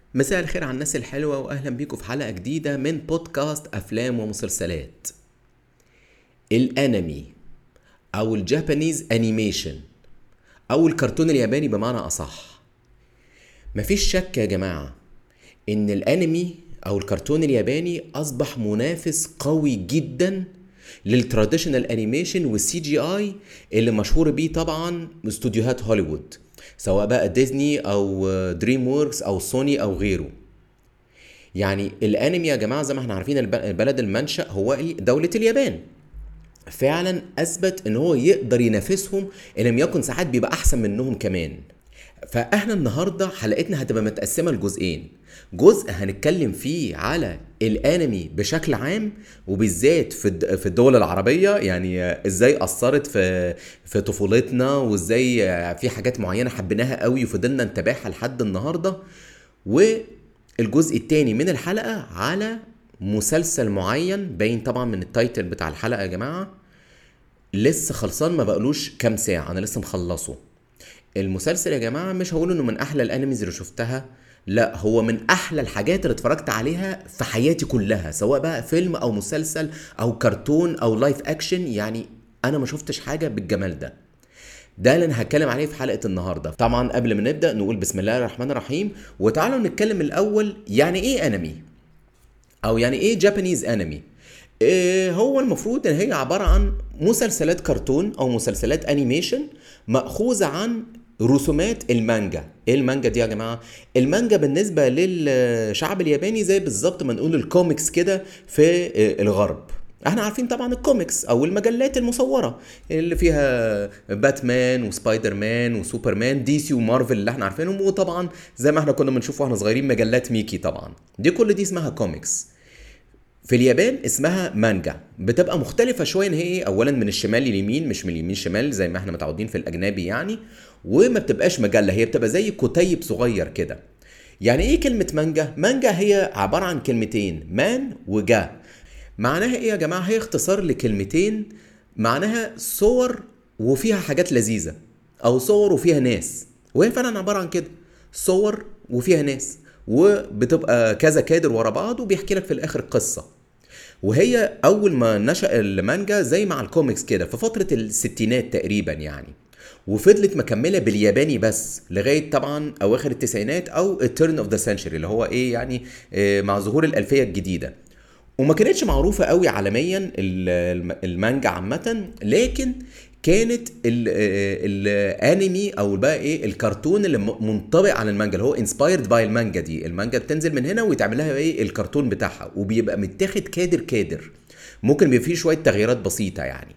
مساء الخير على الناس الحلوة وأهلا بيكم في حلقة جديدة من بودكاست أفلام ومسلسلات الأنمي أو الجابانيز أنيميشن أو الكرتون الياباني بمعنى أصح مفيش شك يا جماعة إن الأنمي أو الكرتون الياباني أصبح منافس قوي جدا للتراديشنال انيميشن والسي جي اي اللي مشهور بيه طبعا استوديوهات هوليوود سواء بقى ديزني او دريم ووركس او سوني او غيره يعني الانمي يا جماعه زي ما احنا عارفين الب- بلد المنشا هو دوله اليابان فعلا اثبت ان هو يقدر ينافسهم ان لم يكن ساعات بيبقى احسن منهم كمان فاحنا النهارده حلقتنا هتبقى متقسمه لجزئين جزء هنتكلم فيه على الانمي بشكل عام وبالذات في الد- في الدول العربيه يعني ازاي اثرت في في طفولتنا وازاي في حاجات معينه حبيناها قوي وفضلنا نتابعها لحد النهارده والجزء الثاني من الحلقه على مسلسل معين باين طبعا من التايتل بتاع الحلقه يا جماعه لسه خلصان ما بقالوش كام ساعه انا لسه مخلصه المسلسل يا جماعه مش هقول انه من احلى الانميز اللي شفتها لا هو من احلى الحاجات اللي اتفرجت عليها في حياتي كلها سواء بقى فيلم او مسلسل او كرتون او لايف اكشن يعني انا ما شفتش حاجه بالجمال ده ده اللي انا هتكلم عليه في حلقه النهارده طبعا قبل ما نبدا نقول بسم الله الرحمن الرحيم وتعالوا نتكلم الاول يعني ايه انمي او يعني ايه جابانيز انمي إيه هو المفروض ان هي عباره عن مسلسلات كرتون او مسلسلات انيميشن ماخوذه عن رسومات المانجا ايه المانجا دي يا جماعه المانجا بالنسبه للشعب الياباني زي بالظبط ما نقول الكوميكس كده في إيه، الغرب احنا عارفين طبعا الكوميكس او المجلات المصوره اللي فيها باتمان وسبايدر مان وسوبرمان دي سي ومارفل اللي احنا عارفينهم وطبعا زي ما احنا كنا بنشوف واحنا صغيرين مجلات ميكي طبعا دي كل دي اسمها كوميكس في اليابان اسمها مانجا بتبقى مختلفة شوية ان هي ايه اولا من الشمال لليمين مش من اليمين شمال زي ما احنا متعودين في الاجنبي يعني وما بتبقاش مجلة هي بتبقى زي كتيب صغير كده يعني ايه كلمة مانجا؟ مانجا هي عبارة عن كلمتين مان وجا معناها ايه يا جماعة؟ هي اختصار لكلمتين معناها صور وفيها حاجات لذيذة او صور وفيها ناس وهي فعلا عبارة عن كده صور وفيها ناس وبتبقى كذا كادر ورا بعض وبيحكي لك في الاخر قصة وهي اول ما نشأ المانجا زي مع الكوميكس كده في فترة الستينات تقريبا يعني وفضلت مكملة بالياباني بس لغاية طبعا اواخر التسعينات او التيرن اوف ذا سنشري اللي هو ايه يعني آه، مع ظهور الالفية الجديدة وما كانتش معروفة قوي عالميا ال- الم- المانجا عامة لكن كانت ال- آه، الانمي او بقى ايه الكرتون اللي م- منطبق على المانجا اللي هو انسبايرد باي المانجا دي المانجا بتنزل من هنا ويتعمل لها ايه الكرتون بتاعها وبيبقى متاخد كادر كادر ممكن بيبقى فيه شويه تغييرات بسيطه يعني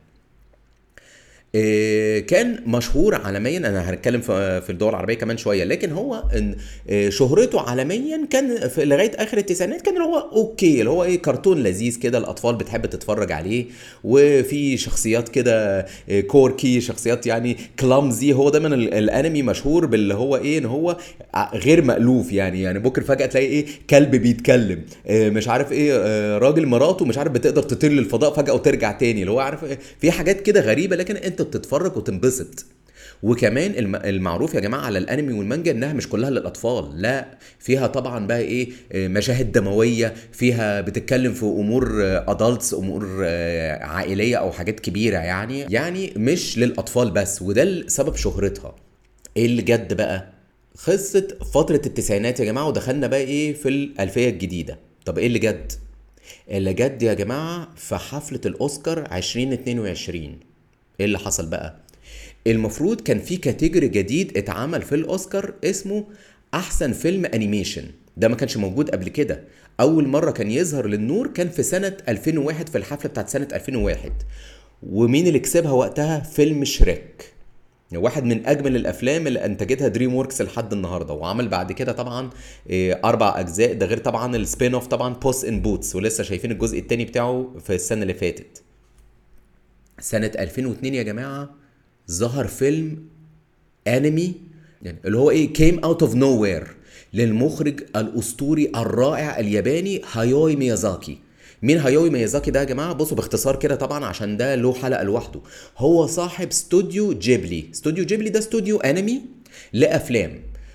آه، كان مشهور عالميا انا هنتكلم في في الدول العربيه كمان شويه لكن هو إن آه، شهرته عالميا كان في لغايه اخر التسعينات كان اللي هو اوكي اللي هو ايه كرتون لذيذ كده الاطفال بتحب تتفرج عليه وفي شخصيات كده آه، كوركي شخصيات يعني كلامزي هو دايما ال- الانمي مشهور باللي هو ايه ان هو ع- غير مألوف يعني يعني ممكن فجاه تلاقي ايه كلب بيتكلم آه، مش عارف ايه آه، راجل مراته مش عارف بتقدر تطير للفضاء فجاه وترجع تاني اللي هو عارف إيه، في حاجات كده غريبه لكن انت بتتفرج وتنبسط وكمان الم- المعروف يا جماعه على الانمي والمانجا انها مش كلها للاطفال لا فيها طبعا بقى ايه آه، مشاهد دمويه فيها بتتكلم في امور ادلتس امور آه، عائليه او حاجات كبيره يعني يعني مش للاطفال بس وده سبب شهرتها ايه اللي جد بقى خلصت فترة التسعينات يا جماعة ودخلنا بقى ايه في الألفية الجديدة طب ايه اللي جد اللي جد يا جماعة في حفلة الأوسكار 2022 ايه اللي حصل بقى المفروض كان في كاتيجوري جديد اتعمل في الأوسكار اسمه أحسن فيلم أنيميشن ده ما كانش موجود قبل كده أول مرة كان يظهر للنور كان في سنة 2001 في الحفلة بتاعت سنة 2001 ومين اللي كسبها وقتها فيلم شريك واحد من اجمل الافلام اللي انتجتها دريم ووركس لحد النهارده وعمل بعد كده طبعا إيه، اربع اجزاء ده غير طبعا السبين اوف طبعا بوس ان بوتس ولسه شايفين الجزء الثاني بتاعه في السنه اللي فاتت سنه 2002 يا جماعه ظهر فيلم انمي يعني اللي هو ايه كيم اوت اوف نو وير للمخرج الاسطوري الرائع الياباني هايوي ميازاكي مين هايوي ميازاكي ده يا جماعه بصوا باختصار كده طبعا عشان ده له حلقه لوحده هو صاحب استوديو جيبلي استوديو جيبلي ده استوديو انمي لافلام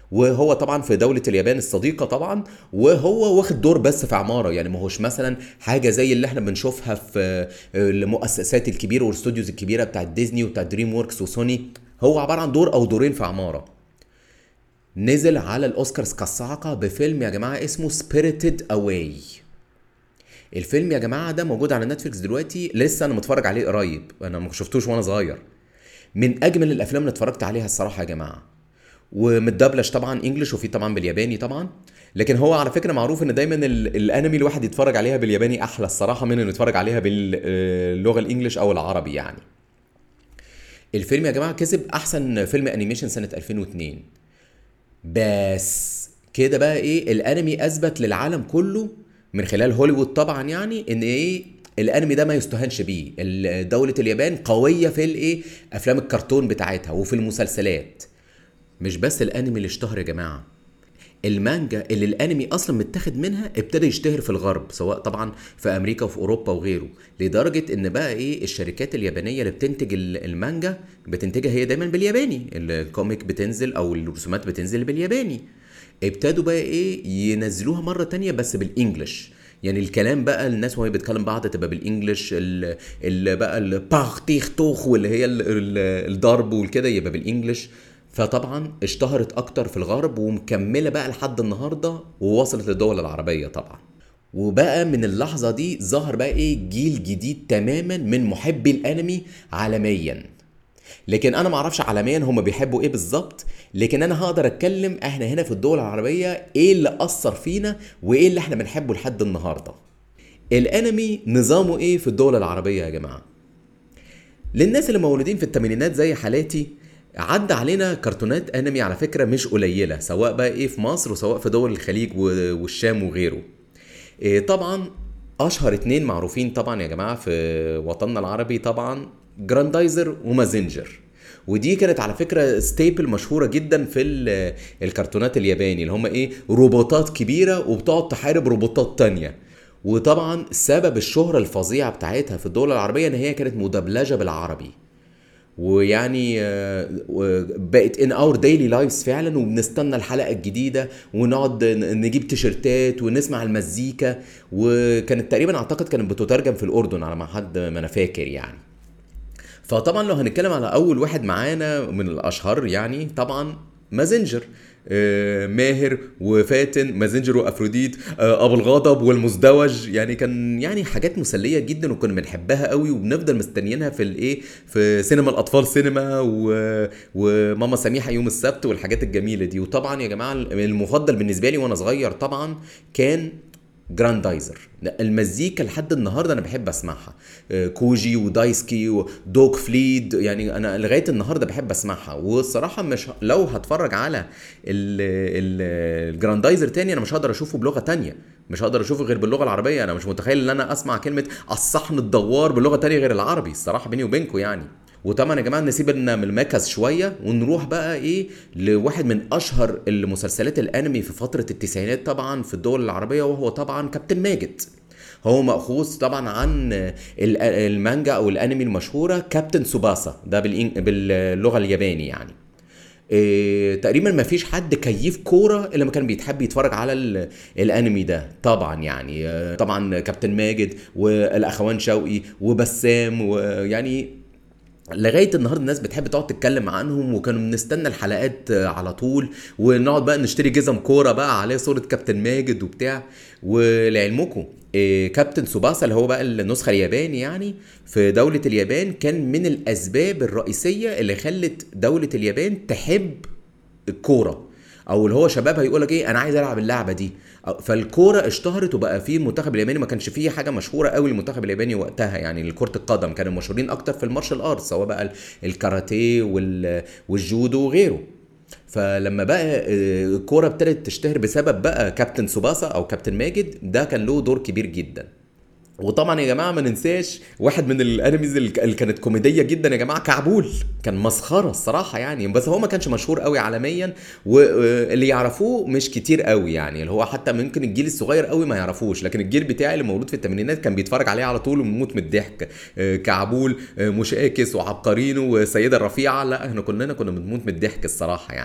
وهو طبعا في دولة اليابان الصديقة طبعا وهو واخد دور بس في عمارة يعني ما هوش مثلا حاجة زي اللي احنا بنشوفها في المؤسسات الكبيرة والاستوديوز الكبيرة بتاعت ديزني وبتاعت دريم ووركس وسوني هو عبارة عن دور او دورين في عمارة نزل على الاوسكارز كالصاعقة بفيلم يا جماعة اسمه سبيريتد اواي الفيلم يا جماعة ده موجود على نتفليكس دلوقتي لسه انا متفرج عليه قريب انا ما شفتوش وانا صغير من اجمل الافلام اللي اتفرجت عليها الصراحة يا جماعة ومتدبلج طبعا انجلش وفي طبعا بالياباني طبعا لكن هو على فكره معروف ان دايما ال- الانمي الواحد يتفرج عليها بالياباني احلى الصراحه من انه يتفرج عليها باللغه الانجليش او العربي يعني الفيلم يا جماعه كسب احسن فيلم انيميشن سنه 2002 بس كده بقى ايه الانمي اثبت للعالم كله من خلال هوليوود طبعا يعني ان ايه الانمي ده ما يستهانش بيه ال- دولة اليابان قوية في الايه افلام الكرتون بتاعتها وفي المسلسلات مش بس الانمي اللي اشتهر يا جماعه المانجا اللي الانمي اصلا متاخد منها ابتدى يشتهر في الغرب سواء طبعا في امريكا وفي اوروبا وغيره لدرجه ان بقى ايه الشركات اليابانيه اللي بتنتج ال- المانجا بتنتجها هي دايما بالياباني الكوميك بتنزل او الرسومات بتنزل بالياباني ابتدوا بقى ايه ينزلوها مره تانية بس بالانجلش يعني الكلام بقى الناس وهي بتتكلم بعض تبقى بالانجلش ال ال بقى الباخ تيخ توخ واللي هي ال- ال- الضرب والكده يبقى بالانجلش فطبعا اشتهرت اكتر في الغرب ومكمله بقى لحد النهارده ووصلت للدول العربيه طبعا وبقى من اللحظه دي ظهر بقى ايه جيل جديد تماما من محبي الانمي عالميا لكن انا ما اعرفش عالميا هم بيحبوا ايه بالظبط لكن انا هقدر اتكلم احنا هنا في الدول العربيه ايه اللي اثر فينا وايه اللي احنا بنحبه لحد النهارده الانمي نظامه ايه في الدول العربيه يا جماعه للناس اللي مولودين في الثمانينات زي حالاتي عدى علينا كرتونات انمي على فكره مش قليله سواء بقى ايه في مصر وسواء في دول الخليج و- والشام وغيره إيه طبعا اشهر اتنين معروفين طبعا يا جماعه في وطننا العربي طبعا جراندايزر ومازنجر ودي كانت على فكره ستيبل مشهوره جدا في ال- الكرتونات الياباني اللي هم ايه روبوتات كبيره وبتقعد تحارب روبوتات تانية وطبعا سبب الشهرة الفظيعة بتاعتها في الدول العربية ان هي كانت مدبلجة بالعربي ويعني آه، و- بقت ان اور ديلي لايفز فعلا وبنستنى الحلقه الجديده ونقعد ن- نجيب تيشرتات ونسمع المزيكا وكانت تقريبا اعتقد كانت بتترجم في الاردن على ما حد ما انا فاكر يعني فطبعا لو هنتكلم على اول واحد معانا من الاشهر يعني طبعا مازنجر آه، ماهر وفاتن مازنجر وافروديت آه، ابو الغضب والمزدوج يعني كان يعني حاجات مسليه جدا وكنا بنحبها قوي وبنفضل مستنيينها في الايه في سينما الاطفال سينما و... وماما سميحه يوم السبت والحاجات الجميله دي وطبعا يا جماعه المفضل بالنسبه لي وانا صغير طبعا كان جراندايزر المزيكا لحد النهارده انا بحب اسمعها آه، كوجي ودايسكي ودوك فليد يعني انا لغايه النهارده بحب اسمعها والصراحه مش لو هتفرج على ال- ال- الجراندايزر تاني انا مش هقدر اشوفه بلغه تانية مش هقدر اشوفه غير باللغه العربيه انا مش متخيل ان انا اسمع كلمه الصحن الدوار بلغه تانية غير العربي الصراحه بيني وبينكم يعني وطبعا يا جماعه نسيبنا من المكس شويه ونروح بقى ايه لواحد من اشهر المسلسلات الانمي في فتره التسعينات طبعا في الدول العربيه وهو طبعا كابتن ماجد هو مأخوذ طبعا عن ال- المانجا او الانمي المشهوره كابتن سوباسا ده بالإن- باللغه الياباني يعني إيه تقريبا ما فيش حد كيف كوره الا ما كان بيتحب يتفرج على ال- الانمي ده طبعا يعني آه، طبعا كابتن ماجد والاخوان شوقي وبسام ويعني لغايه النهارده الناس بتحب تقعد تتكلم عنهم وكانوا بنستنى الحلقات آه، على طول ونقعد بقى نشتري جزم كوره بقى عليه صوره كابتن ماجد وبتاع ولعلمكم إيه، كابتن سوباسا اللي هو بقى النسخه الياباني يعني في دوله اليابان كان من الاسباب الرئيسيه اللي خلت دوله اليابان تحب الكوره او اللي هو شباب هيقول لك ايه انا عايز العب اللعبه دي أو- فالكوره اشتهرت وبقى في المنتخب الياباني ما كانش فيه حاجه مشهوره قوي المنتخب الياباني وقتها يعني كره القدم كانوا مشهورين اكتر في المارشال ارتس سواء بقى ال- الكاراتيه وال- والجودو وغيره فلما بقى آه، الكوره ابتدت تشتهر بسبب بقى كابتن سوباسا او كابتن ماجد ده كان له دور كبير جدا وطبعا يا جماعه ما ننساش واحد من الانميز اللي اللي كانت كوميديه جدا يا جماعه كعبول كان مسخره الصراحه يعني بس هو ما كانش مشهور قوي عالميا واللي يعرفوه مش كتير قوي يعني اللي هو حتى ممكن الجيل الصغير قوي ما يعرفوش لكن الجيل بتاعي اللي مولود في الثمانينات كان بيتفرج عليه على طول وموت من الضحك آه، كعبول آه، مشاكس وعبقرينو وسيده الرفيعه لا احنا كلنا كنا بنموت من الضحك الصراحه يعني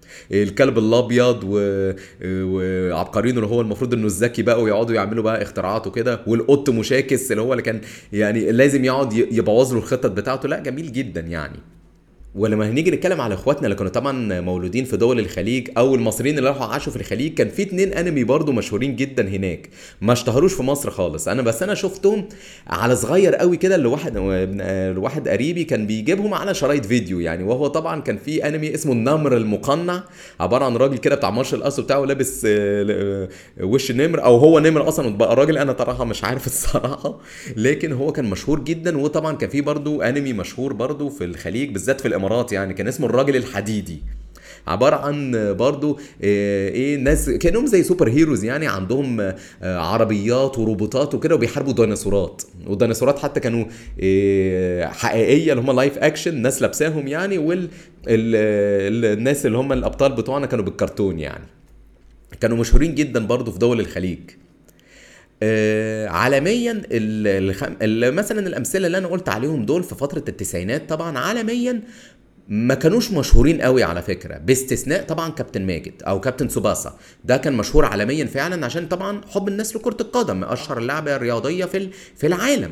الكلب الابيض و... وعبقرين اللي هو المفروض انه الذكي بقى ويقعدوا يعملوا بقى اختراعات وكده والقط مشاكس اللي هو اللي كان يعني لازم يقعد يبوظ له الخطط بتاعته لا جميل جدا يعني ولما هنيجي نتكلم على اخواتنا اللي كانوا طبعا مولودين في دول الخليج او المصريين اللي راحوا عاشوا في الخليج كان في اتنين انمي برضو مشهورين جدا هناك ما اشتهروش في مصر خالص انا بس انا شفتهم على صغير قوي كده اللي واحد لواحد قريبي كان بيجيبهم على شرايط فيديو يعني وهو طبعا كان في انمي اسمه النمر المقنع عباره عن راجل كده بتاع مارشال ارتس بتاعه لابس آه، وش نمر او هو نمر اصلا بقى راجل انا طبعا مش عارف الصراحه لكن هو كان مشهور جدا وطبعا كان في برضو انمي مشهور برضو في الخليج بالذات في الامارات الامارات يعني كان اسمه الراجل الحديدي عبارة عن برضو آه، ايه ناس كانهم زي سوبر هيروز يعني عندهم آه، عربيات وروبوتات وكده وبيحاربوا ديناصورات والديناصورات حتى كانوا آه، حقيقية اللي هم لايف اكشن ناس لابساهم يعني وال الناس اللي هم الابطال بتوعنا كانوا بالكرتون يعني كانوا مشهورين جدا برضو في دول الخليج آه عالميا الخم... مثلا الامثله اللي انا قلت عليهم دول في فتره التسعينات طبعا عالميا ما كانوش مشهورين قوي على فكره باستثناء طبعا كابتن ماجد او كابتن سوباسا ده كان مشهور عالميا فعلا عشان طبعا حب الناس لكره القدم اشهر لعبه رياضيه في في العالم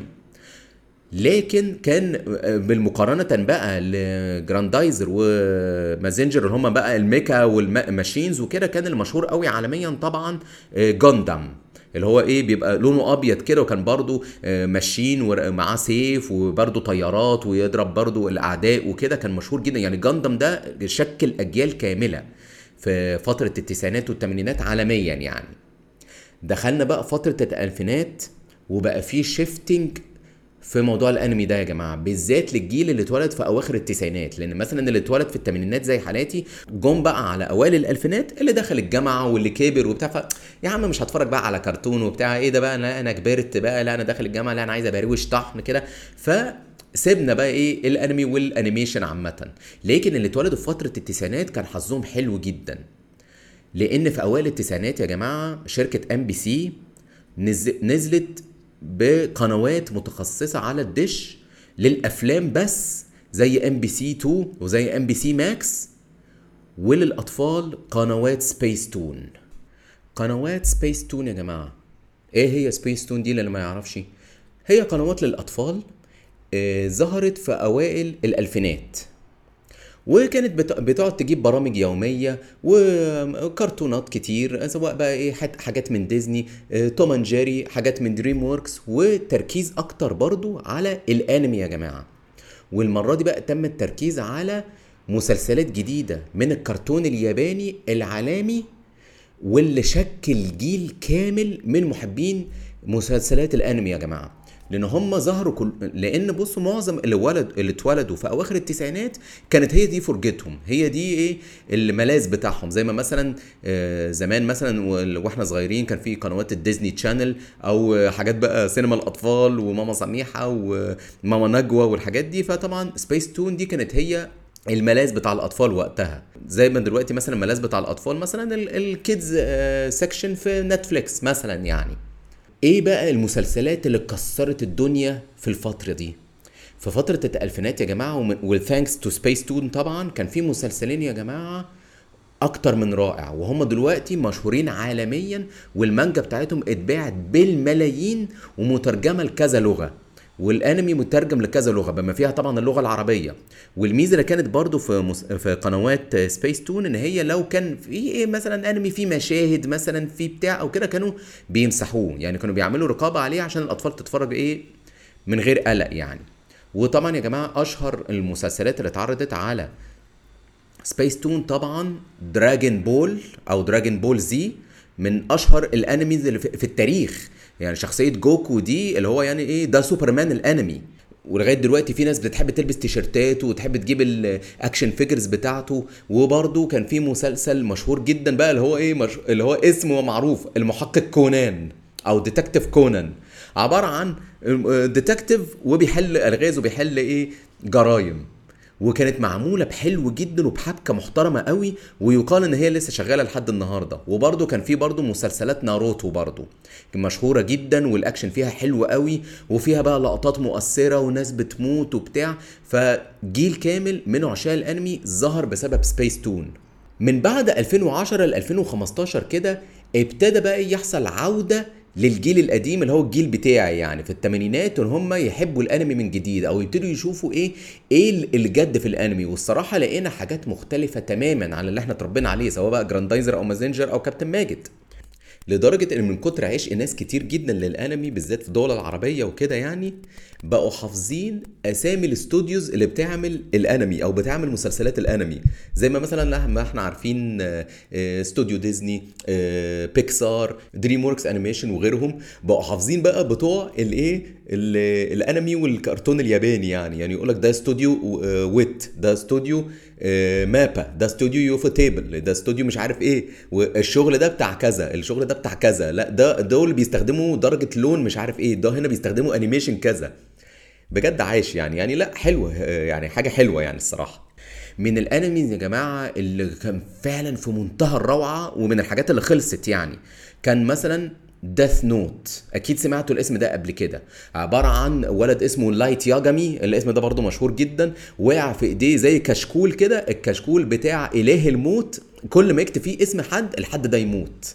لكن كان بالمقارنة بقى لجراندايزر ومازنجر اللي هم بقى الميكا والماشينز وكده كان المشهور قوي عالميا طبعا جوندام آه، اللي هو ايه بيبقى لونه ابيض كده وكان برضو آه، ماشيين ومعاه سيف وبرضو طيارات ويضرب برضو الاعداء وكده كان مشهور جدا يعني جاندم ده شكل اجيال كامله في فتره التسعينات والثمانينات عالميا يعني دخلنا بقى فتره الالفينات وبقى في شيفتنج في موضوع الانمي ده يا جماعه بالذات للجيل اللي اتولد في اواخر التسعينات لان مثلا اللي اتولد في الثمانينات زي حالاتي جم بقى على اوائل الالفينات اللي دخل الجامعه واللي كبر وبتاع ف... يا عم مش هتفرج بقى على كرتون وبتاع ايه ده بقى لا انا كبرت بقى لا انا داخل الجامعه لا انا عايز ابروش طحن كده ف سيبنا بقى ايه الانمي والانيميشن عامه لكن اللي اتولدوا في فتره التسعينات كان حظهم حلو جدا لان في اوائل التسعينات يا جماعه شركه ام بي سي نزلت بقنوات متخصصه على الدش للافلام بس زي ام بي سي 2 وزي ام بي سي ماكس وللاطفال قنوات سبيس تون قنوات سبيس تون يا جماعه ايه هي سبيس تون دي اللي ما يعرفش هي قنوات للاطفال آه ظهرت في اوائل الالفينات وكانت بتقعد تجيب برامج يوميه وكرتونات كتير سواء بقى ايه حاجات من ديزني آه، توم اند جيري حاجات من دريم ووركس وتركيز اكتر برضو على الانمي يا جماعه والمره دي بقى تم التركيز على مسلسلات جديده من الكرتون الياباني العالمي واللي شكل جيل كامل من محبين مسلسلات الانمي يا جماعه لان هم ظهروا كل لان بصوا معظم اللي ولد اللي اتولدوا في اواخر التسعينات كانت هي دي فرجتهم هي دي ايه الملاذ بتاعهم زي ما مثلا آه، زمان مثلا واحنا صغيرين كان في قنوات الديزني تشانل او حاجات بقى سينما الاطفال وماما سميحه وماما نجوى والحاجات دي فطبعا سبيس تون دي كانت هي الملاذ بتاع الاطفال وقتها زي ما دلوقتي مثلا الملاذ بتاع الاطفال مثلا الكيدز سيكشن آه، في نتفليكس مثلا يعني ايه بقى المسلسلات اللي كسرت الدنيا في الفتره دي في فتره الالفينات يا جماعه وثانكس تو سبيس تون طبعا كان في مسلسلين يا جماعه اكتر من رائع وهم دلوقتي مشهورين عالميا والمانجا بتاعتهم اتباعت بالملايين ومترجمه لكذا لغه والانمي مترجم لكذا لغه بما فيها طبعا اللغه العربيه والميزه اللي كانت برضو في مس... في قنوات سبيس تون ان هي لو كان في ايه مثلا انمي فيه مشاهد مثلا في بتاع او كده كانوا بيمسحوه يعني كانوا بيعملوا رقابه عليه عشان الاطفال تتفرج ايه من غير قلق يعني وطبعا يا جماعه اشهر المسلسلات اللي اتعرضت على سبيس تون طبعا دراجون بول او دراجون بول زي من اشهر الانميز اللي في التاريخ يعني شخصيه جوكو دي اللي هو يعني ايه ده سوبرمان الانمي ولغايه دلوقتي في ناس بتحب تلبس تيشرتات وتحب تجيب الاكشن فيجرز بتاعته وبرده كان في مسلسل مشهور جدا بقى اللي هو ايه مش... اللي هو اسمه معروف المحقق كونان او ديتكتيف كونان عباره عن ديتكتيف وبيحل الغاز وبيحل ايه جرايم وكانت معموله بحلو جدا وبحبكه محترمه قوي ويقال ان هي لسه شغاله لحد النهارده وبرده كان في برده مسلسلات ناروتو برده مشهوره جدا والاكشن فيها حلو قوي وفيها بقى لقطات مؤثره وناس بتموت وبتاع فجيل كامل من عشاق الانمي ظهر بسبب سبيس تون من بعد 2010 ل 2015 كده ابتدى بقى يحصل عودة للجيل القديم اللي هو الجيل بتاعي يعني في الثمانينات ان هم يحبوا الانمي من جديد او يبتدوا يشوفوا ايه ايه الجد في الانمي والصراحه لقينا حاجات مختلفه تماما عن اللي احنا اتربينا عليه سواء بقى جراندايزر او مازنجر او كابتن ماجد لدرجة ان من كتر عشق ناس كتير جدا للانمي بالذات في الدول العربية وكده يعني بقوا حافظين اسامي الاستوديوز اللي بتعمل الانمي او بتعمل مسلسلات الانمي زي ما مثلا ما احنا عارفين آه، آه، استوديو ديزني آه، بيكسار دريم وركس انيميشن وغيرهم بقوا حافظين بقى بتوع الايه ال- الانمي والكرتون الياباني يعني يعني يقول لك ده استوديو ويت ده استوديو آه، مابا ده استوديو يوفو تيبل ده استوديو مش عارف ايه والشغل ده بتاع كذا الشغل ده بتاع كذا لا ده دول بيستخدموا درجه لون مش عارف ايه ده هنا بيستخدموا انيميشن كذا بجد عايش يعني يعني لا حلوه آه، يعني حاجه حلوه يعني الصراحه من الانميز يا جماعه اللي كان فعلا في منتهى الروعه ومن الحاجات اللي خلصت يعني كان مثلا ديث نوت اكيد سمعتوا الاسم ده قبل كده عباره عن ولد اسمه لايت ياجامي الاسم ده برضو مشهور جدا وقع في ايديه زي كشكول كده الكشكول بتاع اله الموت كل ما يكتب فيه اسم حد الحد ده يموت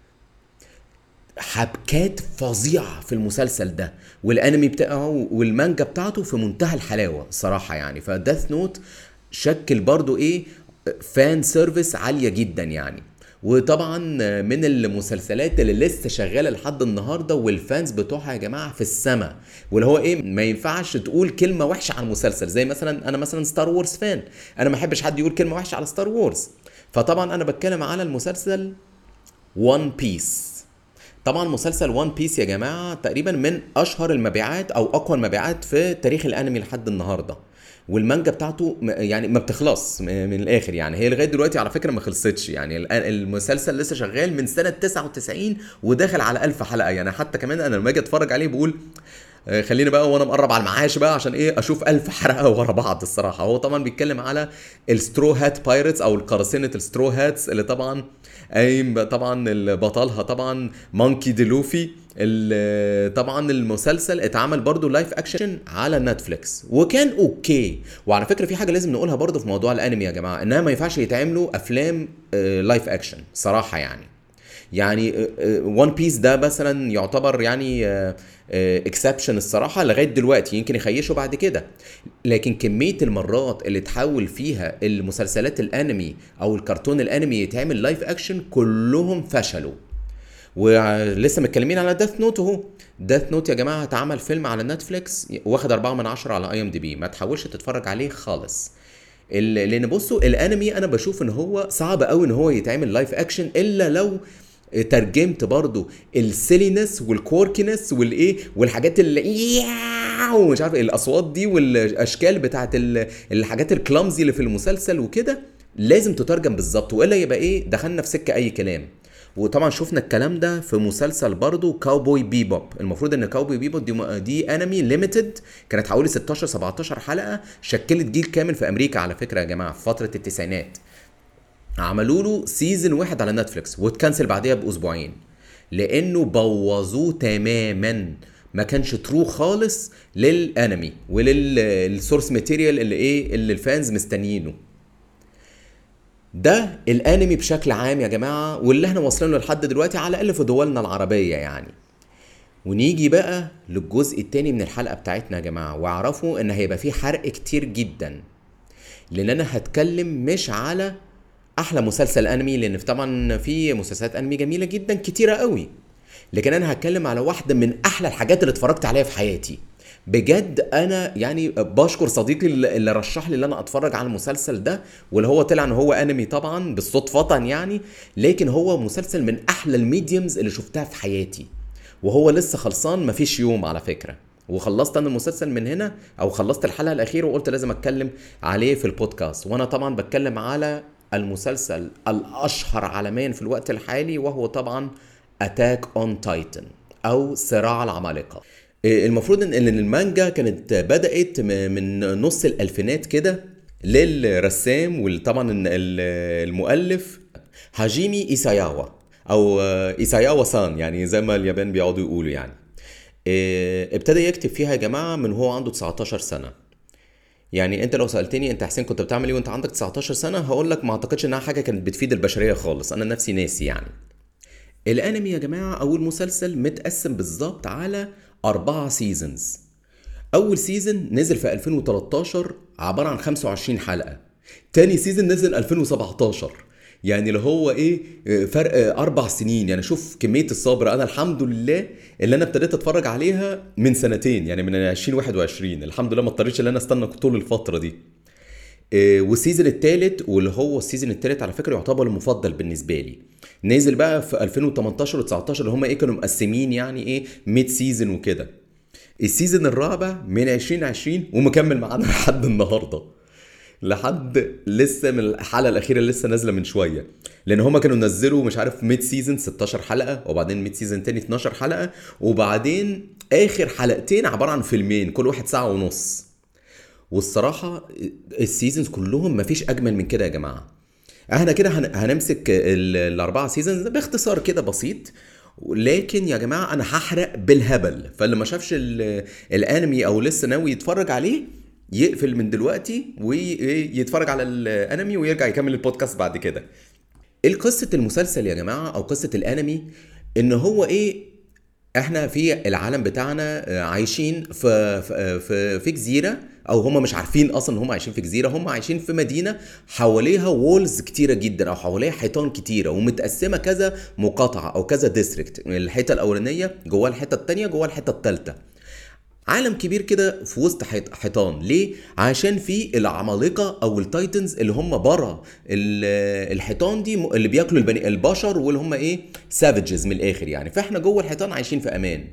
حبكات فظيعة في المسلسل ده والانمي بتاعه والمانجا بتاعته في منتهى الحلاوة صراحة يعني فديث نوت شكل برضو ايه فان سيرفيس عالية جدا يعني وطبعا من المسلسلات اللي لسه شغاله لحد النهارده والفانز بتوعها يا جماعه في السما واللي هو ايه ما ينفعش تقول كلمه وحشه عن المسلسل زي مثلا انا مثلا ستار وورز فان انا ما احبش حد يقول كلمه وحشه على ستار وورز فطبعا انا بتكلم على المسلسل وان بيس طبعا مسلسل وان بيس يا جماعه تقريبا من اشهر المبيعات او اقوى المبيعات في تاريخ الانمي لحد النهارده والمانجا بتاعته م- يعني ما بتخلص م- من الاخر يعني هي لغايه دلوقتي على فكره ما خلصتش يعني الآن المسلسل لسه شغال من سنه 99 وداخل على 1000 حلقه يعني حتى كمان انا لما اجي اتفرج عليه بقول آه، خليني بقى وانا مقرب على المعاش بقى عشان ايه اشوف ألف حلقه ورا بعض الصراحه هو طبعا بيتكلم على السترو هات بايرتس او القراصنه السترو هاتس اللي طبعا قايم بقى طبعا اللي بطلها طبعا مونكي دي لوفي ال- طبعا المسلسل اتعمل برضو لايف اكشن على نتفليكس وكان اوكي وعلى فكره في حاجه لازم نقولها برضو في موضوع الانمي يا جماعه انها ما ينفعش يتعملوا افلام لايف اكشن صراحه يعني يعني وان بيس ده مثلا يعتبر يعني اكسبشن الصراحه لغايه دلوقتي يمكن يخيشوا بعد كده لكن كميه المرات اللي تحول فيها المسلسلات الانمي او الكرتون الانمي يتعمل لايف اكشن كلهم فشلوا ولسه متكلمين على ديث نوت اهو ديث نوت يا جماعه اتعمل فيلم على نتفليكس واخد 4 من 10 على اي ام دي بي ما تحاولش تتفرج عليه خالص ال- لان بصوا الانمي انا بشوف ان هو صعب قوي ان هو يتعمل لايف اكشن الا لو ترجمت برضو السيلينس والكوركينس والايه والحاجات اللي ياو مش عارف إيه، الاصوات دي والاشكال بتاعت ال- الحاجات الكلامزي اللي في المسلسل وكده لازم تترجم بالظبط والا يبقى ايه دخلنا في سكه اي كلام وطبعا شفنا الكلام ده في مسلسل برضو كاوبوي بيبوب المفروض ان كاوبوي بيبوب دي, دي انمي ليميتد كانت حوالي 16 17 حلقه شكلت جيل كامل في امريكا على فكره يا جماعه في فتره التسعينات عملوا له سيزون واحد على نتفليكس واتكنسل بعديها باسبوعين لانه بوظوه تماما ما كانش ترو خالص للانمي وللسورس ماتيريال اللي ايه اللي الفانز مستنيينه ده الانمي بشكل عام يا جماعه واللي احنا واصلين له لحد دلوقتي على الاقل في دولنا العربيه يعني ونيجي بقى للجزء التاني من الحلقه بتاعتنا يا جماعه واعرفوا ان هيبقى فيه حرق كتير جدا لان انا هتكلم مش على احلى مسلسل انمي لان في طبعا في مسلسلات انمي جميله جدا كتيره قوي لكن انا هتكلم على واحده من احلى الحاجات اللي اتفرجت عليها في حياتي بجد انا يعني بشكر صديقي اللي اللي رشح لي ان انا اتفرج على المسلسل ده واللي هو طلع ان هو انمي طبعا بالصدفه يعني لكن هو مسلسل من احلى الميديومز اللي شفتها في حياتي وهو لسه خلصان مفيش يوم على فكره وخلصت انا المسلسل من هنا او خلصت الحلقه الاخيره وقلت لازم اتكلم عليه في البودكاست وانا طبعا بتكلم على المسلسل الاشهر عالميا في الوقت الحالي وهو طبعا اتاك اون تايتن او صراع العمالقه إيه، المفروض ان إن المانجا كانت بدات م- من نص الالفينات كده للرسام وطبعا المؤلف هاجيمي ايساياوا او آه، ايساياوا سان يعني زي ما اليابان بيقعدوا يقولوا يعني إيه، ابتدى يكتب فيها يا جماعه من هو عنده 19 سنه يعني انت لو سالتني انت حسين كنت بتعمل ايه وانت عندك 19 سنه هقول لك ما اعتقدش انها حاجه كانت بتفيد البشريه خالص انا نفسي ناسي يعني الانمي يا جماعه او المسلسل متقسم بالظبط على أربعة سيزونز أول سيزون نزل في 2013 عبارة عن 25 حلقة تاني سيزون نزل 2017 يعني اللي هو ايه فرق اربع سنين يعني شوف كميه الصبر انا الحمد لله اللي انا ابتديت اتفرج عليها من سنتين يعني من 2021 الحمد لله ما اضطريتش ان انا استنى طول الفتره دي إيه، والسيزون الثالث واللي هو السيزون الثالث على فكره يعتبر المفضل بالنسبه لي نازل بقى في 2018 و19 اللي هم ايه كانوا مقسمين يعني ايه ميد سيزون وكده السيزون الرابع من 2020 ومكمل معانا لحد النهارده لحد لسه من الحلقه الاخيره اللي لسه نازله من شويه لان هما كانوا نزلوا مش عارف ميد سيزون 16 حلقه وبعدين ميد سيزون تاني 12 حلقه وبعدين اخر حلقتين عباره عن فيلمين كل واحد ساعه ونص والصراحه السيزونز كلهم مفيش اجمل من كده يا جماعه احنا كده هن- هنمسك ال- الاربعه سيزونز باختصار كده بسيط لكن يا جماعه انا هحرق بالهبل فاللي ما شافش ال- الانمي او لسه ناوي يتفرج عليه يقفل من دلوقتي ويتفرج على الانمي ويرجع يكمل البودكاست بعد كده ايه قصه المسلسل يا جماعه او قصه الانمي ان هو ايه احنا في العالم بتاعنا آه، عايشين في في في, في جزيره او هم مش عارفين اصلا ان هم عايشين في جزيره هم عايشين في مدينه حواليها وولز كتيره جدا او حواليها حيطان كتيره ومتقسمه كذا مقاطعه او كذا ديستريكت الحته الاولانيه جواها الحته الثانيه جواها الحته الثالثه عالم كبير كده في وسط حيط- حيطان ليه عشان في العمالقه او التايتنز اللي هم بره ال- الحيطان دي م- اللي بياكلوا البني البشر واللي هم ايه سافجز من الاخر يعني فاحنا جوه الحيطان عايشين في امان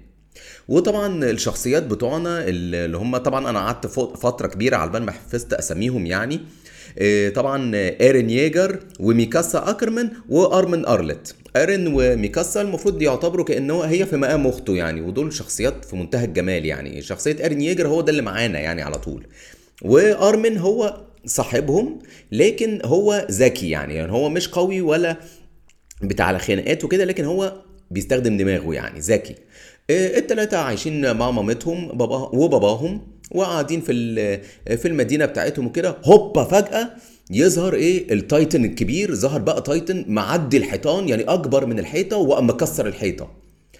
وطبعا الشخصيات بتوعنا اللي هم طبعا انا قعدت فوق- فتره كبيره على بال ما حفظت اساميهم يعني إيه، طبعا ايرين ييجر وميكاسا اكرمان وارمن ارلت ايرين وميكاسا المفروض يعتبروا كانه هي في مقام اخته يعني ودول شخصيات في منتهى الجمال يعني شخصيه ايرين ييجر هو ده اللي معانا يعني على طول وارمن هو صاحبهم لكن هو ذكي يعني, يعني هو مش قوي ولا بتاع خناقات وكده لكن هو بيستخدم دماغه يعني ذكي آه، التلاتة عايشين مع مامتهم بابا وباباهم وقاعدين في ال- في المدينة بتاعتهم وكده هوبا فجأة يظهر ايه التايتن الكبير ظهر بقى تايتن معدي الحيطان يعني اكبر من الحيطة وقام مكسر الحيطة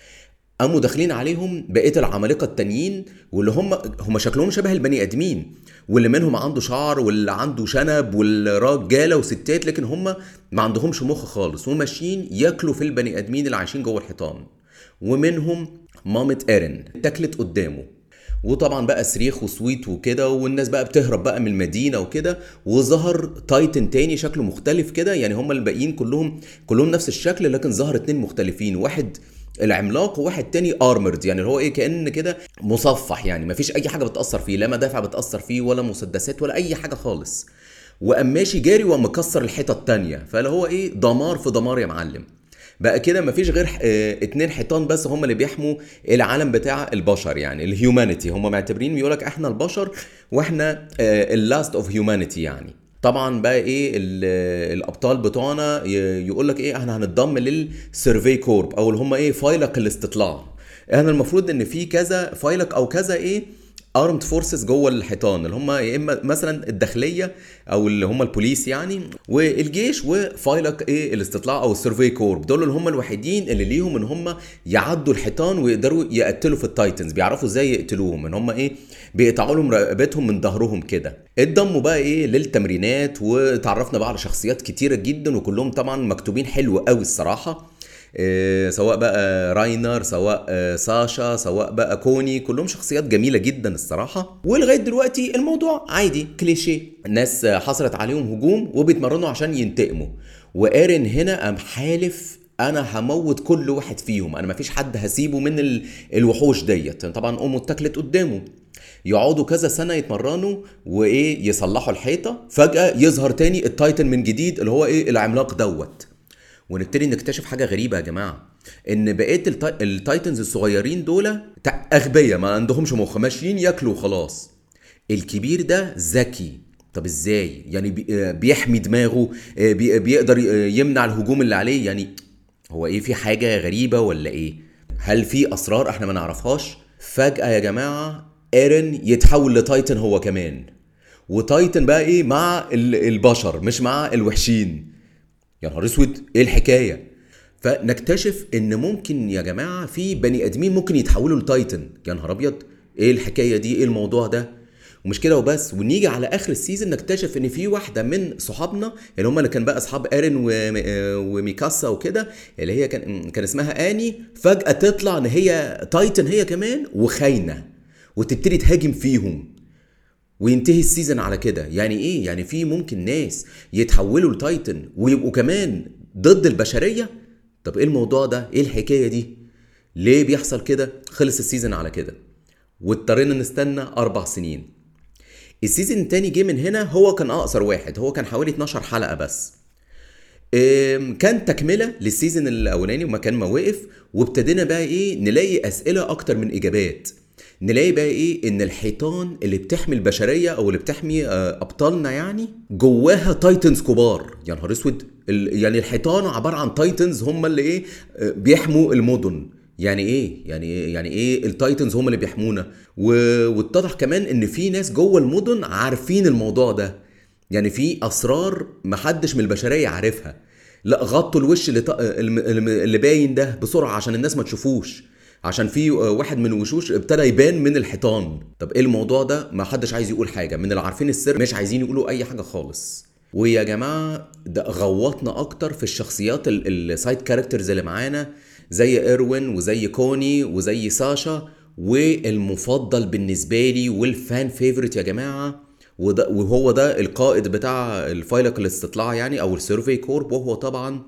قاموا داخلين عليهم بقيه العمالقه التانيين واللي هم هم شكلهم شبه البني ادمين واللي منهم عنده شعر واللي عنده شنب والرجاله وستات لكن هم ما عندهمش مخ خالص وماشيين ياكلوا في البني ادمين اللي عايشين جوه الحيطان ومنهم مامة ايرن اتاكلت قدامه وطبعا بقى صريخ وصويت وكده والناس بقى بتهرب بقى من المدينه وكده وظهر تايتن تاني شكله مختلف كده يعني هم الباقيين كلهم كلهم نفس الشكل لكن ظهر اتنين مختلفين واحد العملاق وواحد تاني ارمرد يعني اللي هو ايه كان كده مصفح يعني مفيش اي حاجه بتاثر فيه لا مدافع بتاثر فيه ولا مسدسات ولا اي حاجه خالص وقام ماشي جاري وقام مكسر الحيطه التانيه فاللي هو ايه دمار في دمار يا معلم بقى كده مفيش غير اه اتنين حيطان بس هم اللي بيحموا العالم بتاع البشر يعني الهيومانيتي هم معتبرين بيقولك احنا البشر واحنا اللاست اوف هيومانيتي يعني طبعا بقى ايه ال- الابطال بتوعنا يقول لك ايه احنا هنتضم للسيرفي كورب او اللي هم ايه فايلق الاستطلاع احنا المفروض ان في كذا فايلق او كذا ايه ارمد فورسز جوه الحيطان اللي هم يا اما مثلا الداخليه او اللي هم البوليس يعني والجيش وفايلق ايه الاستطلاع او السيرفي كورب دول اللي هم الوحيدين اللي ليهم ان هم يعدوا الحيطان ويقدروا يقتلوا في التايتنز بيعرفوا ازاي يقتلوهم ان هم ايه بيقطعوا لهم رقبتهم من ظهرهم كده اتضموا بقى ايه للتمرينات وتعرفنا بقى على شخصيات كتيره جدا وكلهم طبعا مكتوبين حلو قوي الصراحه إيه، سواء بقى راينر سواء آه، ساشا سواء بقى كوني كلهم شخصيات جميله جدا الصراحه ولغايه دلوقتي الموضوع عادي كليشيه الناس آه، حصلت عليهم هجوم وبيتمرنوا عشان ينتقموا وارن هنا قام حالف انا هموت كل واحد فيهم انا مفيش حد هسيبه من ال- الوحوش ديت طبعا امه اتاكلت قدامه يقعدوا كذا سنه يتمرنوا وايه يصلحوا الحيطه فجاه يظهر تاني التايتن من جديد اللي هو ايه العملاق دوت ونبتدي نكتشف حاجه غريبه يا جماعه ان بقيه التاي... التايتنز الصغيرين دول تع- اغبياء ما عندهمش مخ ماشيين ياكلوا وخلاص الكبير ده ذكي طب ازاي يعني بي... آه، بيحمي دماغه آه، بي... بيقدر ي- يمنع الهجوم اللي عليه يعني هو ايه في حاجه غريبه ولا ايه هل في اسرار احنا ما نعرفهاش فجاه يا جماعه ايرن يتحول لتايتن هو كمان وتايتن بقى ايه مع ال- البشر مش مع الوحشين يا نهار اسود ايه الحكايه فنكتشف ان ممكن يا جماعه في بني ادمين ممكن يتحولوا لتايتن يا نهار ابيض ايه الحكايه دي ايه الموضوع ده ومش كده وبس ونيجي على اخر السيزون نكتشف ان في واحده من صحابنا اللي هم اللي كان بقى اصحاب ايرين و- وميكاسا وكده اللي هي كان كان اسمها اني فجاه تطلع ان هي تايتن هي كمان وخاينه وتبتدي تهاجم فيهم وينتهي السيزون على كده يعني ايه يعني في ممكن ناس يتحولوا لتايتن ويبقوا كمان ضد البشريه طب ايه الموضوع ده ايه الحكايه دي ليه بيحصل كده خلص السيزون على كده واضطرينا نستنى اربع سنين السيزون التاني جه من هنا هو كان اقصر واحد هو كان حوالي 12 حلقه بس أم، كان تكمله للسيزون الاولاني ومكان ما وقف وابتدينا بقى ايه نلاقي اسئله اكتر من اجابات نلاقي بقى ايه ان الحيطان اللي بتحمي البشريه او اللي بتحمي آه، ابطالنا يعني جواها تايتنز كبار يا نهار اسود ال- يعني الحيطان عباره عن تايتنز هم اللي ايه آه، بيحموا المدن يعني ايه يعني ايه يعني ايه التايتنز هم اللي بيحمونا و- واتضح كمان ان في ناس جوه المدن عارفين الموضوع ده يعني في اسرار محدش من البشريه عارفها لا غطوا الوش اللي, ط... الم- الم- اللي باين ده بسرعه عشان الناس ما تشوفوش عشان في واحد من الوشوش ابتدى يبان من الحيطان طب ايه الموضوع ده ما حدش عايز يقول حاجه من اللي عارفين السر مش عايزين يقولوا اي حاجه خالص ويا جماعه ده غوطنا اكتر في الشخصيات السايد كاركترز اللي معانا زي ايروين وزي كوني وزي ساشا والمفضل بالنسبه لي والفان فيفورت يا جماعه وده وهو ده القائد بتاع الفيلق الاستطلاع يعني او السيرفي كورب وهو طبعا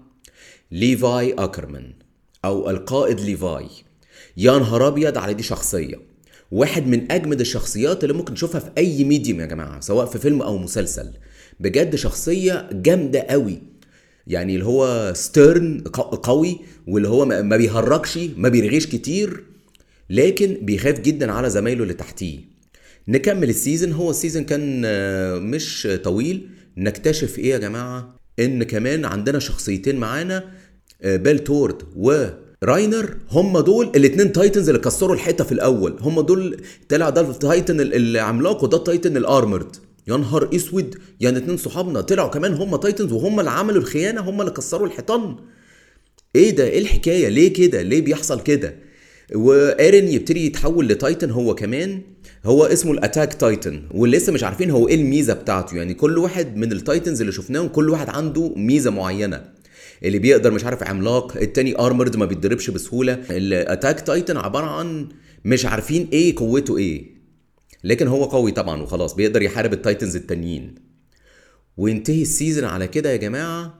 ليفاي اكرمان او القائد ليفاي يا نهار ابيض على دي شخصيه واحد من اجمد الشخصيات اللي ممكن نشوفها في اي ميديوم يا جماعه سواء في فيلم او مسلسل بجد شخصيه جامده قوي يعني اللي هو ستيرن قوي واللي هو ما ما بيهرجش ما بيرغيش كتير لكن بيخاف جدا على زمايله اللي تحتيه نكمل السيزون هو السيزون كان آه، مش طويل نكتشف ايه يا جماعه ان كمان عندنا شخصيتين معانا آه، بيل تورد وراينر هم دول الاثنين تايتنز اللي كسروا الحيطه في الاول هم دول طلع ده التايتن ال- العملاق وده التايتن الارمرد يا نهار اسود يعني اتنين صحابنا طلعوا كمان هم تايتنز وهم اللي عملوا الخيانه هم اللي كسروا الحيطان ايه ده ايه الحكايه ليه كده ليه بيحصل كده وايرين يبتدي يتحول لتايتن هو كمان هو اسمه الاتاك تايتن ولسه مش عارفين هو ايه الميزه بتاعته يعني كل واحد من التايتنز اللي شفناهم كل واحد عنده ميزه معينه اللي بيقدر مش عارف عملاق التاني ارمرد ما بيتضربش بسهوله الاتاك تايتن عباره عن مش عارفين ايه قوته ايه لكن هو قوي طبعا وخلاص بيقدر يحارب التايتنز التانيين وينتهي السيزون على كده يا جماعه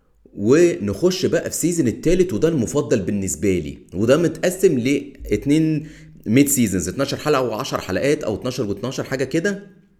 ونخش بقى في سيزون التالت وده المفضل بالنسبه لي وده متقسم لاتنين ميد سيزونز 12 حلقه و10 حلقات او 12 و12 حاجه كده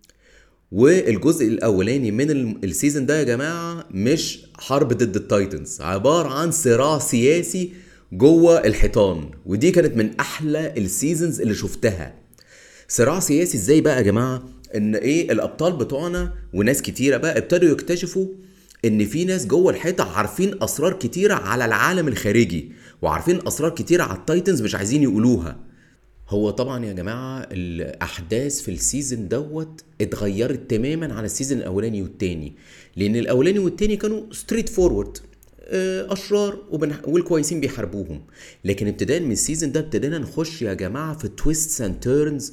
والجزء الاولاني من ال- السيزون ده يا جماعه مش حرب ضد التايتنز عباره عن صراع سياسي جوه الحيطان ودي كانت من احلى السيزونز اللي شفتها صراع سياسي ازاي بقى يا جماعه ان ايه الابطال بتوعنا وناس كتيره بقى ابتدوا يكتشفوا ان في ناس جوه الحيطه عارفين اسرار كتيره على العالم الخارجي وعارفين اسرار كتيره على التايتنز مش عايزين يقولوها هو طبعا يا جماعه الاحداث في السيزون دوت اتغيرت تماما على السيزون الاولاني والتاني لان الاولاني والتاني كانوا ستريت فورورد اشرار وبنح... والكويسين بيحاربوهم لكن ابتداء من السيزون ده ابتدينا نخش يا جماعه في تويستس اند تيرنز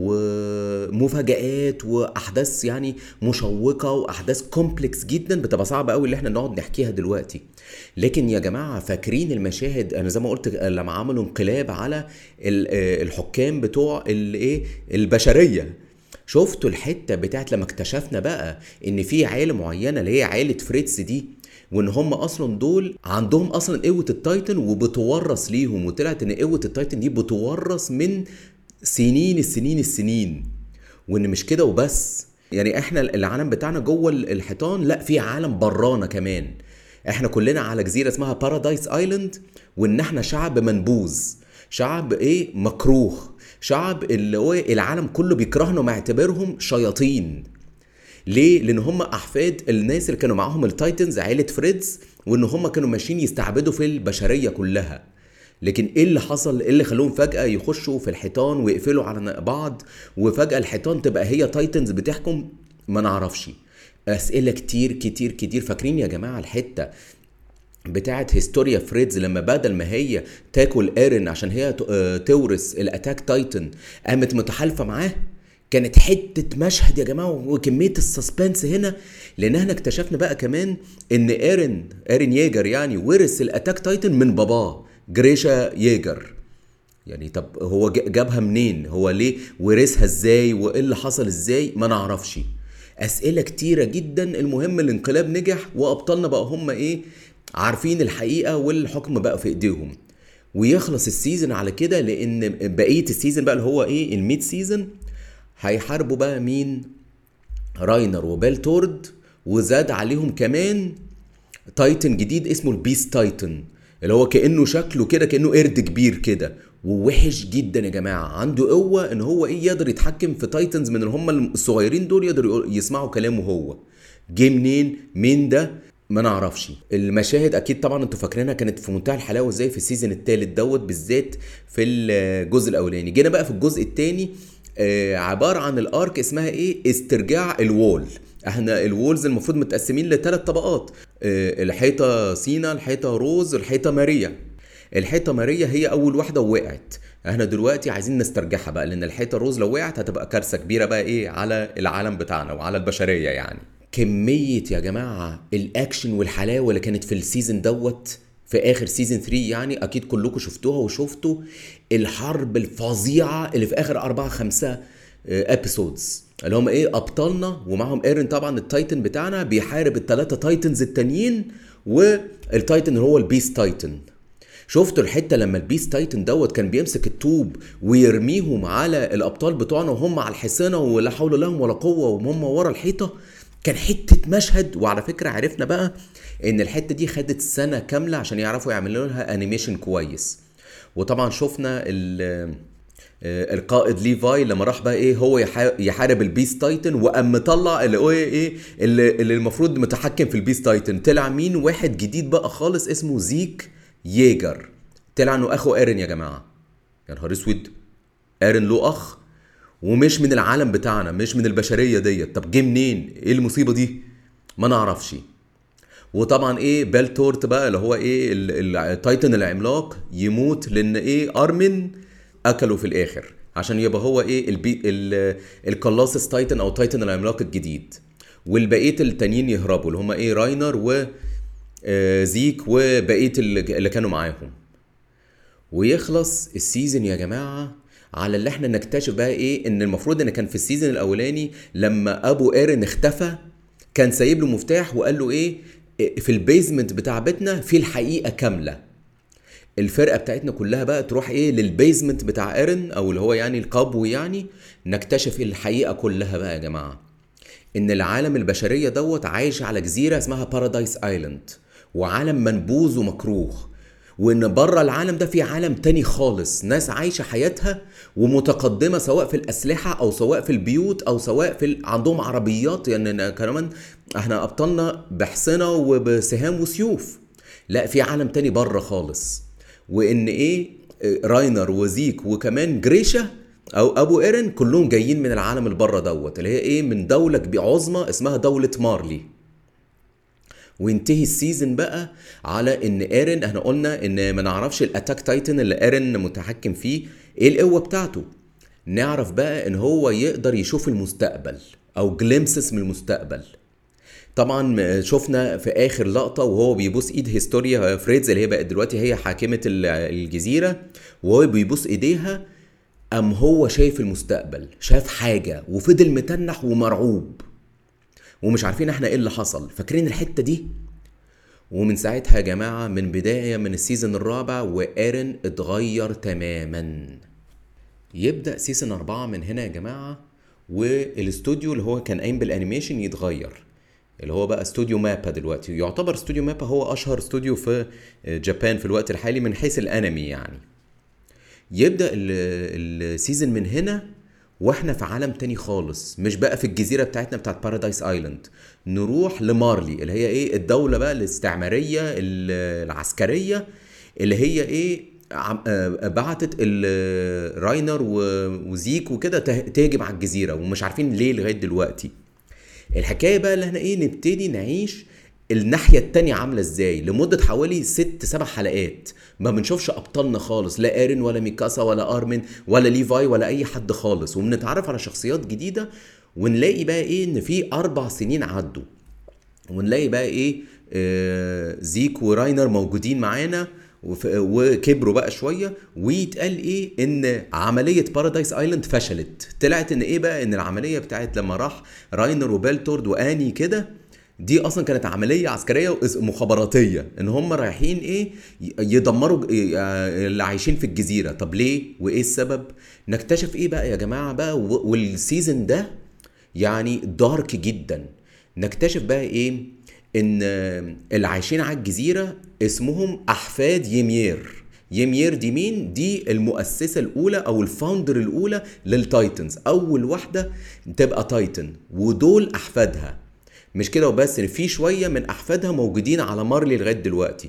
ومفاجآت واحداث يعني مشوقه واحداث كومبلكس جدا بتبقى صعبه قوي اللي احنا نقعد نحكيها دلوقتي لكن يا جماعه فاكرين المشاهد انا زي ما قلت لما عملوا انقلاب على ال- آه، الحكام بتوع الايه البشريه شفتوا الحته بتاعت لما اكتشفنا بقى ان في عيله معينه اللي هي عيله فريتز دي وان هم اصلا دول عندهم اصلا قوه التايتن وبتورث ليهم وطلعت ان قوه التايتن دي بتورث من سنين السنين السنين وان مش كده وبس يعني احنا العالم بتاعنا جوه الحيطان لا في عالم برانا كمان احنا كلنا على جزيره اسمها بارادايس ايلاند وان احنا شعب منبوذ شعب ايه مكروه شعب اللي هو العالم كله بيكرهنا ومعتبرهم شياطين ليه؟ لان هم احفاد الناس اللي كانوا معاهم التايتنز عيله فريدز وان هم كانوا ماشيين يستعبدوا في البشريه كلها لكن ايه اللي حصل ايه اللي خلوهم فجاه يخشوا في الحيطان ويقفلوا على بعض وفجاه الحيطان تبقى هي تايتنز بتحكم ما نعرفش اسئله كتير كتير كتير فاكرين يا جماعه الحته بتاعت هيستوريا فريدز لما بدل ما هي تاكل ايرن عشان هي ت- آه، تورث الاتاك تايتن قامت متحالفه معاه كانت حته مشهد يا جماعه وكميه السسبنس هنا لان احنا اكتشفنا بقى كمان ان ايرن ايرن ييجر يعني ورث الاتاك تايتن من باباه جريشا ييجر يعني طب هو ج- جابها منين هو ليه ورثها ازاي وايه اللي حصل ازاي ما نعرفش اسئله كتيره جدا المهم الانقلاب نجح وابطالنا بقى هم ايه عارفين الحقيقه والحكم بقى في ايديهم ويخلص السيزون على كده لان بقيه السيزون بقى اللي هو ايه الميد سيزون هيحاربوا بقى مين راينر وبيلتورد وزاد عليهم كمان تايتن جديد اسمه البيست تايتن اللي هو كانه شكله كده كانه قرد كبير كده ووحش جدا يا جماعه عنده قوه ان هو ايه يقدر يتحكم في تايتنز من اللي هم الصغيرين دول يقدر يقول- يسمعوا كلامه هو جه منين مين ده ما نعرفش المشاهد اكيد طبعا انتوا فاكرينها كانت في منتهى الحلاوه ازاي في السيزون الثالث دوت بالذات في الجزء الاولاني جينا بقى في الجزء الثاني آه، عباره عن الارك اسمها ايه استرجاع الوول احنا الوولز المفروض متقسمين لثلاث طبقات آه، الحيطه سينا الحيطه روز الحيطه ماريا الحيطه ماريا هي اول واحده ووقعت احنا دلوقتي عايزين نسترجعها بقى لان الحيطه روز لو وقعت هتبقى كارثه كبيره بقى ايه على العالم بتاعنا وعلى البشريه يعني كميه يا جماعه الاكشن والحلاوه اللي كانت في السيزون دوت في اخر سيزون 3 يعني اكيد كلكم شفتوها وشفتوا الحرب الفظيعه اللي في اخر أربعة خمسة ابيسودز اللي هم ايه ابطالنا ومعهم ايرن طبعا التايتن بتاعنا بيحارب الثلاثه تايتنز التانيين والتايتن اللي هو البيست تايتن شفتوا الحته لما البيست تايتن دوت كان بيمسك الطوب ويرميهم على الابطال بتوعنا وهم على الحصانه ولا حول لهم ولا قوه وهم ورا الحيطه كان حته مشهد وعلى فكره عرفنا بقى ان الحته دي خدت سنه كامله عشان يعرفوا يعملوا لها انيميشن كويس وطبعا شفنا ال آه، القائد ليفاي لما راح بقى ايه هو يحا- يحارب البيست تايتن وقام مطلع اللي هو ايه اللي, اللي المفروض متحكم في البيست تايتن طلع مين واحد جديد بقى خالص اسمه زيك ييجر طلع انه اخو ايرن يا جماعه يا نهار اسود ايرن له اخ ومش من العالم بتاعنا مش من البشريه ديت طب جه منين ايه المصيبه دي ما نعرفش وطبعا ايه بيلتورت بقى اللي هو ايه ال- ال- التايتن العملاق يموت لان ايه ارمن اكله في الاخر عشان يبقى هو ايه البي ال- الكلاسس تايتن او تايتن العملاق الجديد والبقيه التانيين يهربوا اللي هم ايه راينر و آه، زيك وبقيه اللي اللي كانوا معاهم ويخلص السيزون يا جماعه على اللي احنا نكتشف بقى ايه ان المفروض ان كان في السيزون الاولاني لما ابو ايرن اختفى كان سايب له مفتاح وقال له ايه إيه، في البيزمنت بتاع بيتنا في الحقيقه كامله الفرقه بتاعتنا كلها بقى تروح ايه للبيزمنت بتاع ايرن او اللي هو يعني القبو يعني نكتشف الحقيقه كلها بقى يا جماعه ان العالم البشريه دوت عايش على جزيره اسمها بارادايس ايلاند وعالم منبوذ ومكروه وان بره العالم ده في عالم تاني خالص ناس عايشه حياتها ومتقدمه سواء في الاسلحه او سواء في البيوت او سواء في ال... عندهم عربيات يعني كمان احنا ابطالنا بحصنه وبسهام وسيوف لا في عالم تاني بره خالص وان ايه راينر وزيك وكمان جريشا او ابو ايرن كلهم جايين من العالم اللي بره دوت اللي هي ايه من دوله كبي- عظمى اسمها دوله مارلي وينتهي السيزون بقى على ان ايرن احنا قلنا ان ما نعرفش الاتاك تايتن اللي ايرن متحكم فيه ايه القوه بتاعته نعرف بقى ان هو يقدر يشوف المستقبل او جليمسس من المستقبل طبعا شفنا في اخر لقطه وهو بيبوس ايد هيستوريا فريدز اللي هي بقت دلوقتي هي حاكمه ال- الجزيره وهو بيبوس ايديها ام هو شايف المستقبل شاف حاجه وفضل متنح ومرعوب ومش عارفين احنا ايه اللي حصل فاكرين الحته دي ومن ساعتها يا جماعه من بدايه من السيزون الرابع وايرن اتغير تماما يبدا سيزون أربعة من هنا يا جماعه والاستوديو اللي هو كان قايم بالانيميشن يتغير اللي هو بقى استوديو مابا دلوقتي يعتبر استوديو مابا هو اشهر استوديو في جابان في الوقت الحالي من حيث الانمي يعني يبدا ال- السيزون من هنا واحنا في عالم تاني خالص مش بقى في الجزيره بتاعتنا بتاعت بارادايس ايلاند نروح لمارلي اللي هي ايه الدوله بقى الاستعماريه ال- العسكريه اللي هي ايه عم- آه، بعتت ال- راينر و- وزيك وكده ته- تهجم على الجزيره ومش عارفين ليه لغايه دلوقتي الحكايه بقى اللي احنا ايه نبتدي نعيش الناحية التانية عاملة ازاي لمدة حوالي ست سبع حلقات ما بنشوفش ابطالنا خالص لا ايرين ولا ميكاسا ولا ارمن ولا ليفاي ولا اي حد خالص وبنتعرف على شخصيات جديدة ونلاقي بقى ايه ان في اربع سنين عدوا ونلاقي بقى ايه آه زيك وراينر موجودين معانا وف- وكبروا بقى شويه ويتقال ايه ان عمليه بارادايس ايلاند فشلت طلعت ان ايه بقى ان العمليه بتاعت لما راح راينر وبيلتورد واني كده دي اصلا كانت عمليه عسكريه وإس- مخابراتيه ان هم رايحين ايه ي- يدمروا ج- ي- اللي عايشين في الجزيره طب ليه وايه السبب نكتشف ايه بقى يا جماعه بقى و- والسيزون ده يعني دارك جدا نكتشف بقى ايه ان اللي عايشين على الجزيره اسمهم احفاد يمير يمير دي مين دي المؤسسه الاولى او الفاوندر الاولى للتايتنز اول واحده تبقى تايتن ودول احفادها مش كده وبس ان في شويه من احفادها موجودين على مارلي لغايه دلوقتي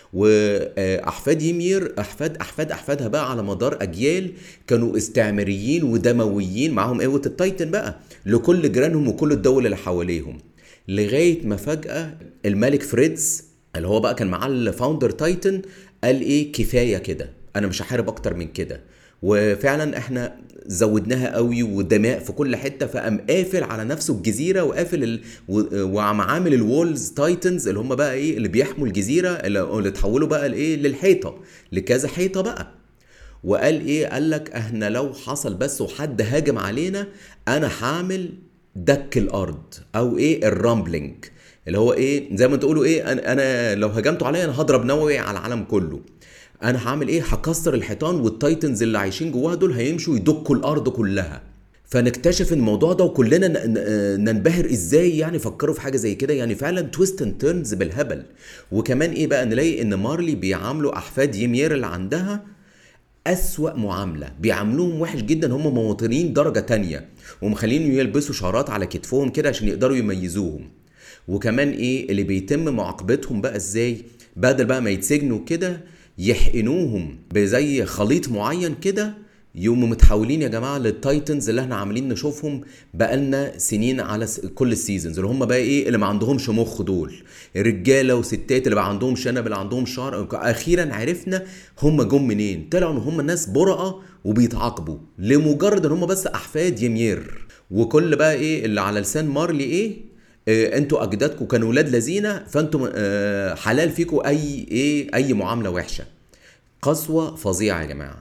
واحفاد يمير احفاد احفاد احفادها بقى على مدار اجيال كانوا استعماريين ودمويين معاهم قوه التايتن بقى لكل جيرانهم وكل الدول اللي حواليهم لغايه ما فجاه الملك فريدز اللي هو بقى كان معاه الفاوندر تايتن قال ايه كفايه كده انا مش هحارب اكتر من كده وفعلا احنا زودناها قوي ودماء في كل حته فقام قافل على نفسه الجزيره وقافل ال... و- وعم عامل الوولز تايتنز اللي هم بقى ايه اللي بيحموا الجزيره اللي اللي اتحولوا بقى لايه للحيطه لكذا حيطه بقى وقال ايه قال لك احنا لو حصل بس وحد هاجم علينا انا هعمل دك الارض او ايه الرامبلينج اللي هو ايه زي ما تقولوا ايه انا, أنا لو هجمتوا عليا انا هضرب نووي على العالم كله انا هعمل ايه هكسر الحيطان والتايتنز اللي عايشين جواها دول هيمشوا يدكوا الارض كلها فنكتشف الموضوع ده وكلنا ن- ن- ننبهر ازاي يعني فكروا في حاجه زي كده يعني فعلا تويست اند تيرنز بالهبل وكمان ايه بقى نلاقي ان مارلي بيعاملوا احفاد يمير اللي عندها أسوأ معاملة بيعاملوهم وحش جدا هم مواطنين درجة تانية ومخلينهم يلبسوا شعارات على كتفهم كده عشان يقدروا يميزوهم وكمان ايه اللي بيتم معاقبتهم بقى ازاي بدل بقى ما يتسجنوا كده يحقنوهم بزي خليط معين كده يقوموا متحولين يا جماعه للتايتنز اللي احنا عاملين نشوفهم بقالنا سنين على س- كل السيزونز اللي هم بقى ايه اللي ما عندهمش مخ دول رجاله وستات اللي بقى عندهم شنب اللي عندهم شعر اخيرا عرفنا هم جم منين طلعوا ان هم ناس برقه وبيتعاقبوا لمجرد ان هم بس احفاد يمير وكل بقى ايه اللي على لسان مارلي ايه آه، انتوا اجدادكم كانوا ولاد لذينه فانتوا آه، حلال فيكم اي ايه اي معامله وحشه قسوه فظيعه يا جماعه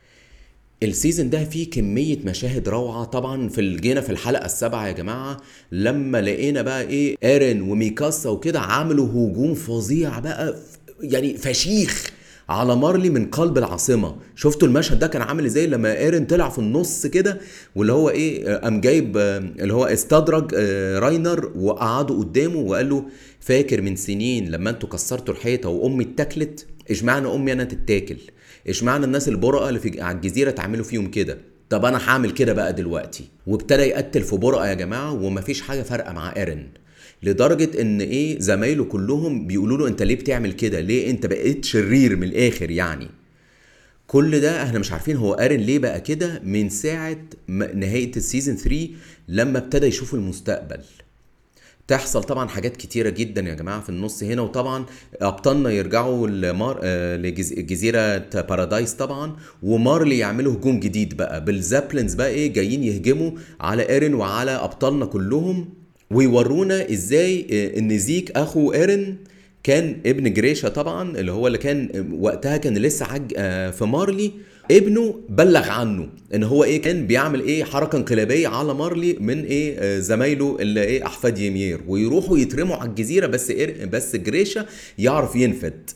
السيزون ده فيه كمية مشاهد روعة طبعا في الجينا في الحلقة السابعة يا جماعة لما لقينا بقى ايه ايرين وميكاسا وكده عملوا هجوم فظيع بقى ف- يعني فشيخ على مارلي من قلب العاصمة شفتوا المشهد ده كان عامل ازاي لما ايرين طلع في النص كده واللي هو ايه آه، قام جايب آه، اللي هو استدرج آه، راينر وقعدوا قدامه وقال له فاكر من سنين لما انتوا كسرتوا الحيطة وامي اتاكلت اشمعنى امي انا تتاكل اشمعنى الناس البرقة اللي في على الجزيرة تعملوا فيهم كده طب انا هعمل كده بقى دلوقتي وابتدى يقتل في برقة يا جماعة ومفيش حاجة فارقة مع ايرن لدرجة ان ايه زمايله كلهم بيقولوا له انت ليه بتعمل كده ليه انت بقيت شرير من الاخر يعني كل ده احنا مش عارفين هو قارن ليه بقى كده من ساعة م- نهاية السيزون 3 لما ابتدى يشوف المستقبل تحصل طبعا حاجات كتيرة جدا يا جماعة في النص هنا وطبعا أبطالنا يرجعوا لمار آه، لجز- لجزيرة بارادايس طبعا ومارلي يعملوا هجوم جديد بقى بالزابلنز بقى ايه جايين يهجموا على ايرين وعلى أبطالنا كلهم ويورونا ازاي آه، ان زيك اخو ايرين كان ابن جريشة طبعا اللي هو اللي كان وقتها كان لسه عج آه، في مارلي ابنه بلغ عنه ان هو ايه كان بيعمل ايه حركه انقلابيه على مارلي من ايه آه، زمايله اللي ايه احفاد يمير ويروحوا يترموا على الجزيره بس إير بس جريشة يعرف ينفد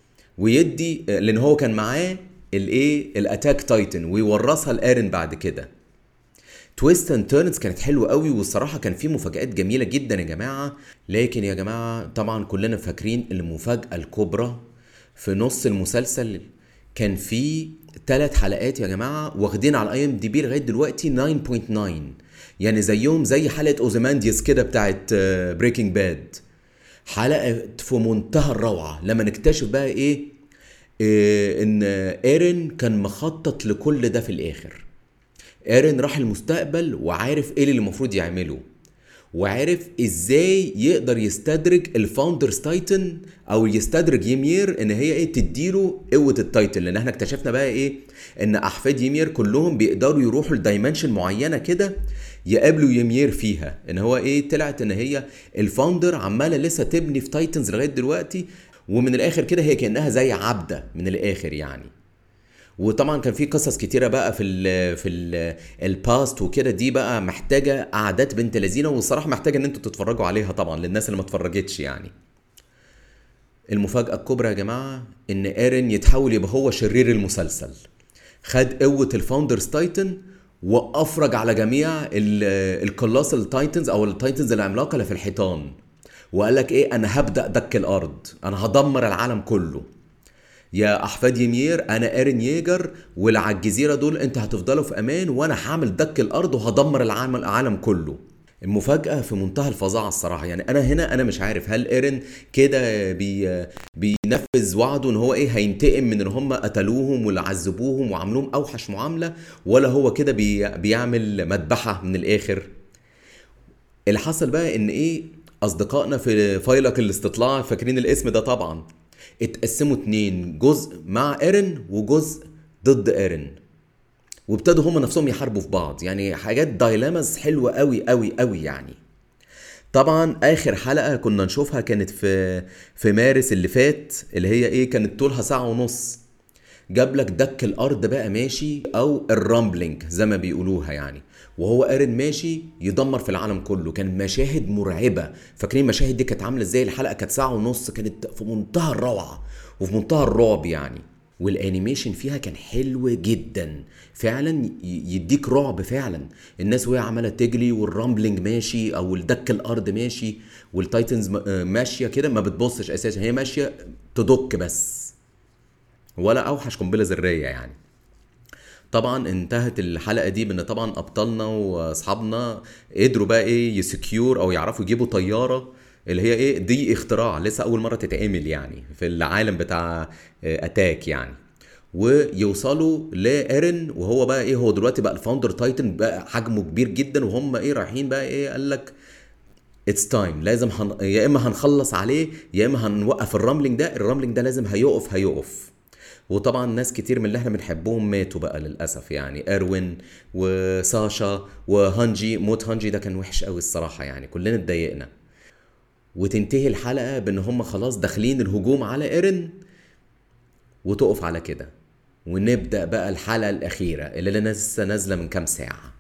ويدي آه، لان هو كان معاه الايه الاتاك تايتن ويورثها لايرن بعد كده تويست اند تيرنز كانت حلوه قوي والصراحه كان في مفاجات جميله جدا يا جماعه لكن يا جماعه طبعا كلنا فاكرين المفاجاه الكبرى في نص المسلسل كان في ثلاث حلقات يا جماعه واخدين على اي ام دي بي لغايه دلوقتي 9.9 يعني زيهم زي حلقه اوزيمانديوس كده بتاعت بريكنج باد حلقه في منتهى الروعه لما نكتشف بقى ايه, إيه ان ايرين كان مخطط لكل ده في الاخر ايرين راح المستقبل وعارف ايه اللي المفروض يعمله وعرف ازاي يقدر يستدرج الفاوندرز تايتن او يستدرج يمير ان هي ايه تديله قوه التايتن لان احنا اكتشفنا بقى ايه ان احفاد يمير كلهم بيقدروا يروحوا لدايمنشن معينه كده يقابلوا يمير فيها ان هو ايه طلعت ان هي الفاوندر عماله لسه تبني في تايتنز لغايه دلوقتي ومن الاخر كده هي كانها زي عبده من الاخر يعني وطبعا كان في قصص كتيره بقى في ال في ال الباست وكده دي بقى محتاجه قعدات بنت لذينه والصراحه محتاجه ان انتوا تتفرجوا عليها طبعا للناس اللي ما اتفرجتش يعني المفاجاه الكبرى يا جماعه ان ايرن يتحول يبقى هو شرير المسلسل خد قوه الفاوندرز تايتن وافرج على جميع الكلاس التايتنز او التايتنز العملاقه اللي في الحيطان وقال لك ايه انا هبدا دك الارض انا هدمر العالم كله يا احفاد يمير انا ايرن ييجر واللي على الجزيره دول انت هتفضلوا في امان وانا هعمل دك الارض وهدمر العالم العالم كله المفاجأة في منتهى الفظاعة الصراحة يعني أنا هنا أنا مش عارف هل إيرن كده بي بينفذ وعده إن هو إيه هينتقم من إن هم قتلوهم واللي عذبوهم وعملوهم أوحش معاملة ولا هو كده بي بيعمل مذبحة من الآخر اللي حصل بقى إن إيه أصدقائنا في فايلق الاستطلاع فاكرين الاسم ده طبعا اتقسموا اتنين جزء مع ايرن وجزء ضد ايرن وابتدوا هما نفسهم يحاربوا في بعض يعني حاجات دايلامز حلوه قوي قوي قوي يعني طبعا اخر حلقه كنا نشوفها كانت في في مارس اللي فات اللي هي ايه كانت طولها ساعه ونص جاب لك دك الارض بقى ماشي او الرامبلينج زي ما بيقولوها يعني وهو قارن ماشي يدمر في العالم كله كان مشاهد مرعبه فاكرين المشاهد دي كانت عامله ازاي الحلقه كانت ساعه ونص كانت في منتهى الروعه وفي منتهى الرعب يعني والانيميشن فيها كان حلو جدا فعلا يديك رعب فعلا الناس وهي عماله تجري والرامبلينج ماشي او الدك الارض ماشي والتايتنز ماشيه كده ما بتبصش اساسا هي ماشيه تدك بس ولا اوحش قنبله ذريه يعني طبعا انتهت الحلقه دي بان طبعا ابطالنا واصحابنا قدروا بقى ايه يسكيور او يعرفوا يجيبوا طياره اللي هي ايه دي اختراع لسه اول مره تتعمل يعني في العالم بتاع اتاك يعني ويوصلوا لايرن وهو بقى ايه هو دلوقتي بقى الفاوندر تايتن بقى حجمه كبير جدا وهم ايه رايحين بقى ايه قال لك اتس تايم لازم هن... يا اما هنخلص عليه يا اما هنوقف الراملينج ده الراملينج ده لازم هيقف هيقف وطبعا ناس كتير من اللي احنا بنحبهم ماتوا بقى للاسف يعني اروين وساشا وهانجي موت هانجي ده كان وحش قوي الصراحه يعني كلنا اتضايقنا وتنتهي الحلقه بان هم خلاص داخلين الهجوم على ايرن وتقف على كده ونبدا بقى الحلقه الاخيره اللي لسه نازله من كام ساعه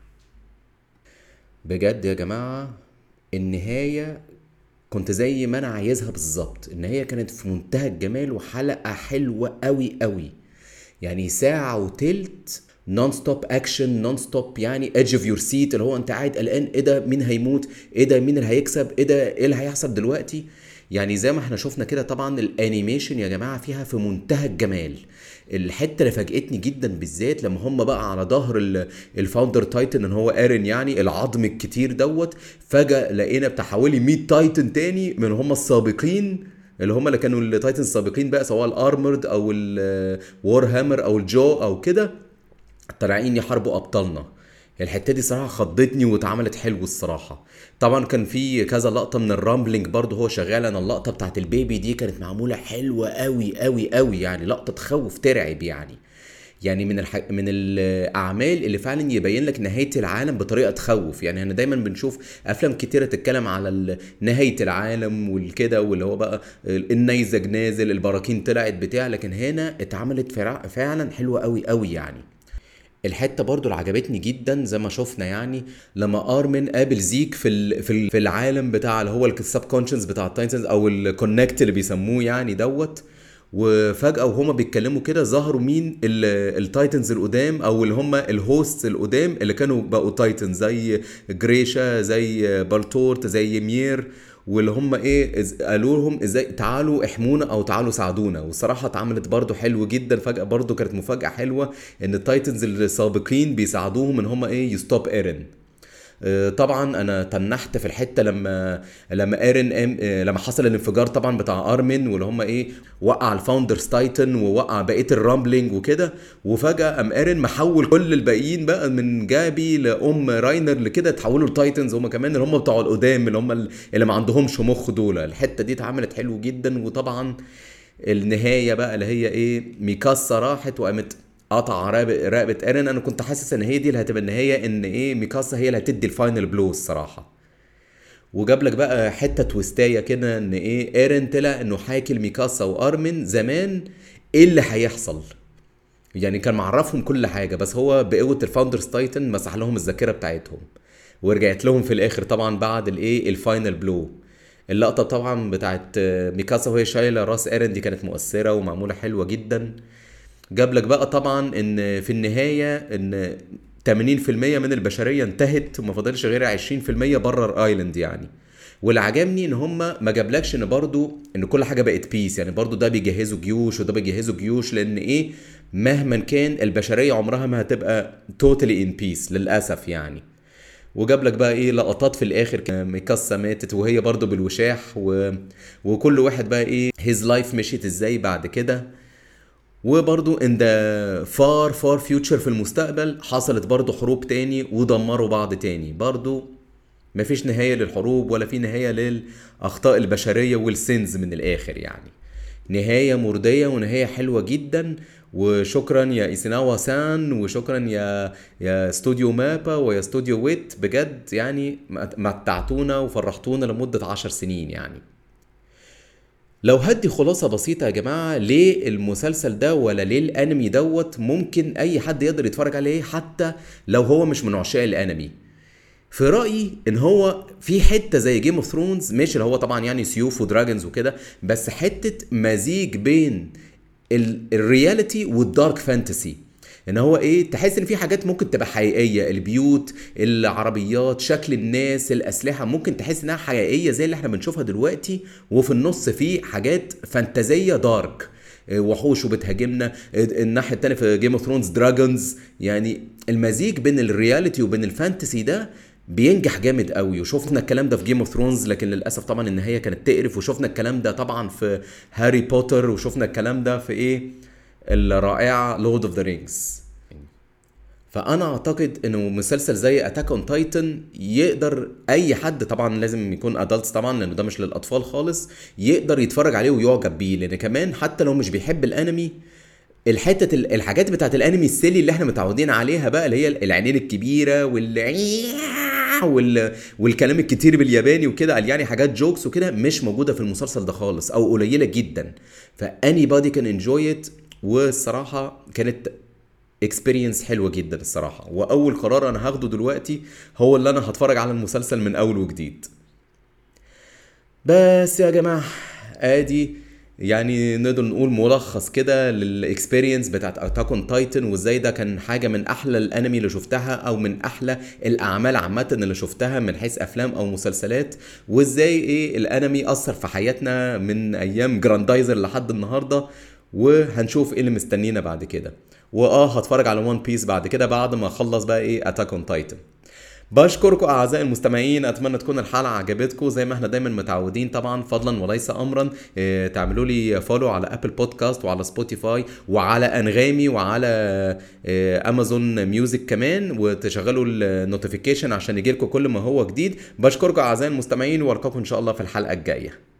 بجد يا جماعه النهايه كنت زي ما انا عايزها بالظبط النهايه كانت في منتهى الجمال وحلقه حلوه قوي قوي يعني ساعه وتلت نون ستوب اكشن نون ستوب يعني ايدج اوف يور سيت اللي هو انت قاعد قلقان ايه ده مين هيموت ايه ده مين اللي هيكسب ايه ده ايه اللي هيحصل دلوقتي يعني زي ما احنا شفنا كده طبعا الانيميشن يا جماعه فيها في منتهى الجمال الحته اللي فاجئتني جدا بالذات لما هم بقى على ظهر الفاوندر تايتن ان هو ايرن يعني العظم الكتير دوت فجاه لقينا بتاع حوالي 100 تايتن تاني من هم السابقين اللي هم اللي كانوا التايتن السابقين بقى سواء الارمرد او الوار هامر او الجو او كده طالعين يحاربوا ابطالنا الحته دي صراحه خضتني واتعملت حلو الصراحه طبعا كان في كذا لقطه من الرامبلينج برضه هو شغال انا اللقطه بتاعت البيبي دي كانت معموله حلوه قوي قوي قوي يعني لقطه تخوف ترعب يعني يعني من الح... من الاعمال اللي فعلا يبين لك نهايه العالم بطريقه تخوف يعني احنا دايما بنشوف افلام كتيره تتكلم على نهايه العالم والكده واللي هو بقى النيزك نازل البراكين طلعت بتاع لكن هنا اتعملت فعلا حلوه قوي قوي يعني الحته برضو اللي عجبتني جدا زي ما شفنا يعني لما ارمن قابل زيك في ال في, ال في العالم بتاع اللي هو السب كونشنس بتاع التايتنز او الكونكت اللي بيسموه يعني دوت وفجاه وهما بيتكلموا كده ظهروا مين التايتنز القدام او اللي هم الهوستس القدام اللي كانوا بقوا تايتنز زي جريشا زي بالتورت زي مير واللي هم ايه قالوا لهم ازاي تعالوا احمونا او تعالوا ساعدونا والصراحه اتعملت برضو حلو جدا فجاه برضو كانت مفاجاه حلوه ان التايتنز السابقين بيساعدوهم ان هم ايه يستوب ايرن آه، طبعا انا تنحت في الحته لما لما ايرن ام آه، لما حصل الانفجار طبعا بتاع ارمن واللي هم ايه وقع الفاوندرز تايتن ووقع بقيه الرامبلينج وكده وفجاه ام ايرن محول كل الباقيين بقى من جابي لام راينر لكده تحولوا لتايتنز هم كمان اللي هم بتوع القدام اللي هم اللي ما عندهمش مخ دول الحته دي اتعملت حلو جدا وطبعا النهايه بقى اللي هي ايه ميكاسا راحت وقامت قطع رقبه رقبه ايرن انا كنت حاسس ان هي دي اللي هتبقى النهايه ان ايه ميكاسا هي اللي هتدي الفاينل بلو الصراحه وجاب لك بقى حته تويستايه كده ان ايه ايرن طلع انه حاكي لميكاسا وارمن زمان ايه اللي هيحصل يعني كان معرفهم كل حاجه بس هو بقوه الفاوندرز تايتن مسح لهم الذاكره بتاعتهم ورجعت لهم في الاخر طبعا بعد الايه الفاينل بلو اللقطه طبعا بتاعت ميكاسا وهي شايله راس ايرن دي كانت مؤثره ومعموله حلوه جدا جاب لك بقى طبعا ان في النهايه ان 80% من البشريه انتهت وما فاضلش غير 20% بره الايلاند يعني واللي عجبني ان هم ما جابلكش ان برضو ان كل حاجه بقت بيس يعني برضو ده بيجهزوا جيوش وده بيجهزوا جيوش لان ايه مهما كان البشريه عمرها ما هتبقى توتالي ان بيس للاسف يعني وجاب لك بقى ايه لقطات في الاخر كان ميكاسا ماتت وهي برضو بالوشاح و... وكل واحد بقى ايه هيز لايف مشيت ازاي بعد كده وبرضو ان ذا فار فار فيوتشر في المستقبل حصلت برضو حروب تاني ودمروا بعض تاني برضو مفيش نهاية للحروب ولا في نهاية للأخطاء البشرية والسنز من الآخر يعني نهاية مرضية ونهاية حلوة جدا وشكرا يا ايسيناوا سان وشكرا يا يا استوديو مابا ويا استوديو ويت بجد يعني متعتونا وفرحتونا لمدة عشر سنين يعني لو هدي خلاصة بسيطة يا جماعة ليه المسلسل ده ولا ليه الانمي دوت ممكن اي حد يقدر يتفرج عليه حتى لو هو مش من عشاق الانمي في رايي ان هو في حته زي جيم اوف ثرونز ماشي اللي هو طبعا يعني سيوف ودراجونز وكده بس حته مزيج بين الرياليتي والدارك فانتسي ان هو ايه تحس ان في حاجات ممكن تبقى حقيقيه البيوت العربيات شكل الناس الاسلحه ممكن تحس انها حقيقيه زي اللي احنا بنشوفها دلوقتي وفي النص في حاجات فانتازيه دارك وحوش وبتهاجمنا الناحيه التانية في جيم اوف ثرونز دراجونز يعني المزيج بين الرياليتي وبين الفانتسي ده بينجح جامد قوي وشفنا الكلام ده في جيم اوف ثرونز لكن للاسف طبعا النهايه كانت تقرف وشفنا الكلام ده طبعا في هاري بوتر وشفنا الكلام ده في ايه الرائعه لورد اوف ذا رينجز فانا اعتقد انه مسلسل زي اتاك اون تايتن يقدر اي حد طبعا لازم يكون ادلتس طبعا لانه ده مش للاطفال خالص يقدر يتفرج عليه ويعجب بيه لان كمان حتى لو مش بيحب الانمي الحته الحاجات بتاعت الانمي السيلي اللي احنا متعودين عليها بقى اللي هي العينين الكبيره وال وال... والكلام الكتير بالياباني وكده قال يعني حاجات جوكس وكده مش موجوده في المسلسل ده خالص او قليله جدا فاني بادي كان انجوي ات والصراحه كانت اكسبيرينس حلوه جدا الصراحه واول قرار انا هاخده دلوقتي هو اللي انا هتفرج على المسلسل من اول وجديد بس يا جماعه ادي يعني نقدر نقول ملخص كده للاكسبيرينس بتاعت اتاك اون تايتن وازاي ده كان حاجه من احلى الانمي اللي شفتها او من احلى الاعمال عامه اللي شفتها من حيث افلام او مسلسلات وازاي ايه الانمي اثر في حياتنا من ايام جراندايزر لحد النهارده وهنشوف ايه اللي مستنينا بعد كده واه هتفرج على وان بيس بعد كده بعد ما اخلص بقى ايه اتاك اون تايتن بشكركم اعزائي المستمعين اتمنى تكون الحلقه عجبتكم زي ما احنا دايما متعودين طبعا فضلا وليس امرا اه تعملوا لي فولو على ابل بودكاست وعلى سبوتيفاي وعلى انغامي وعلى اه امازون ميوزك كمان وتشغلوا النوتيفيكيشن عشان يجيلكم كل ما هو جديد بشكركم اعزائي المستمعين والقاكم ان شاء الله في الحلقه الجايه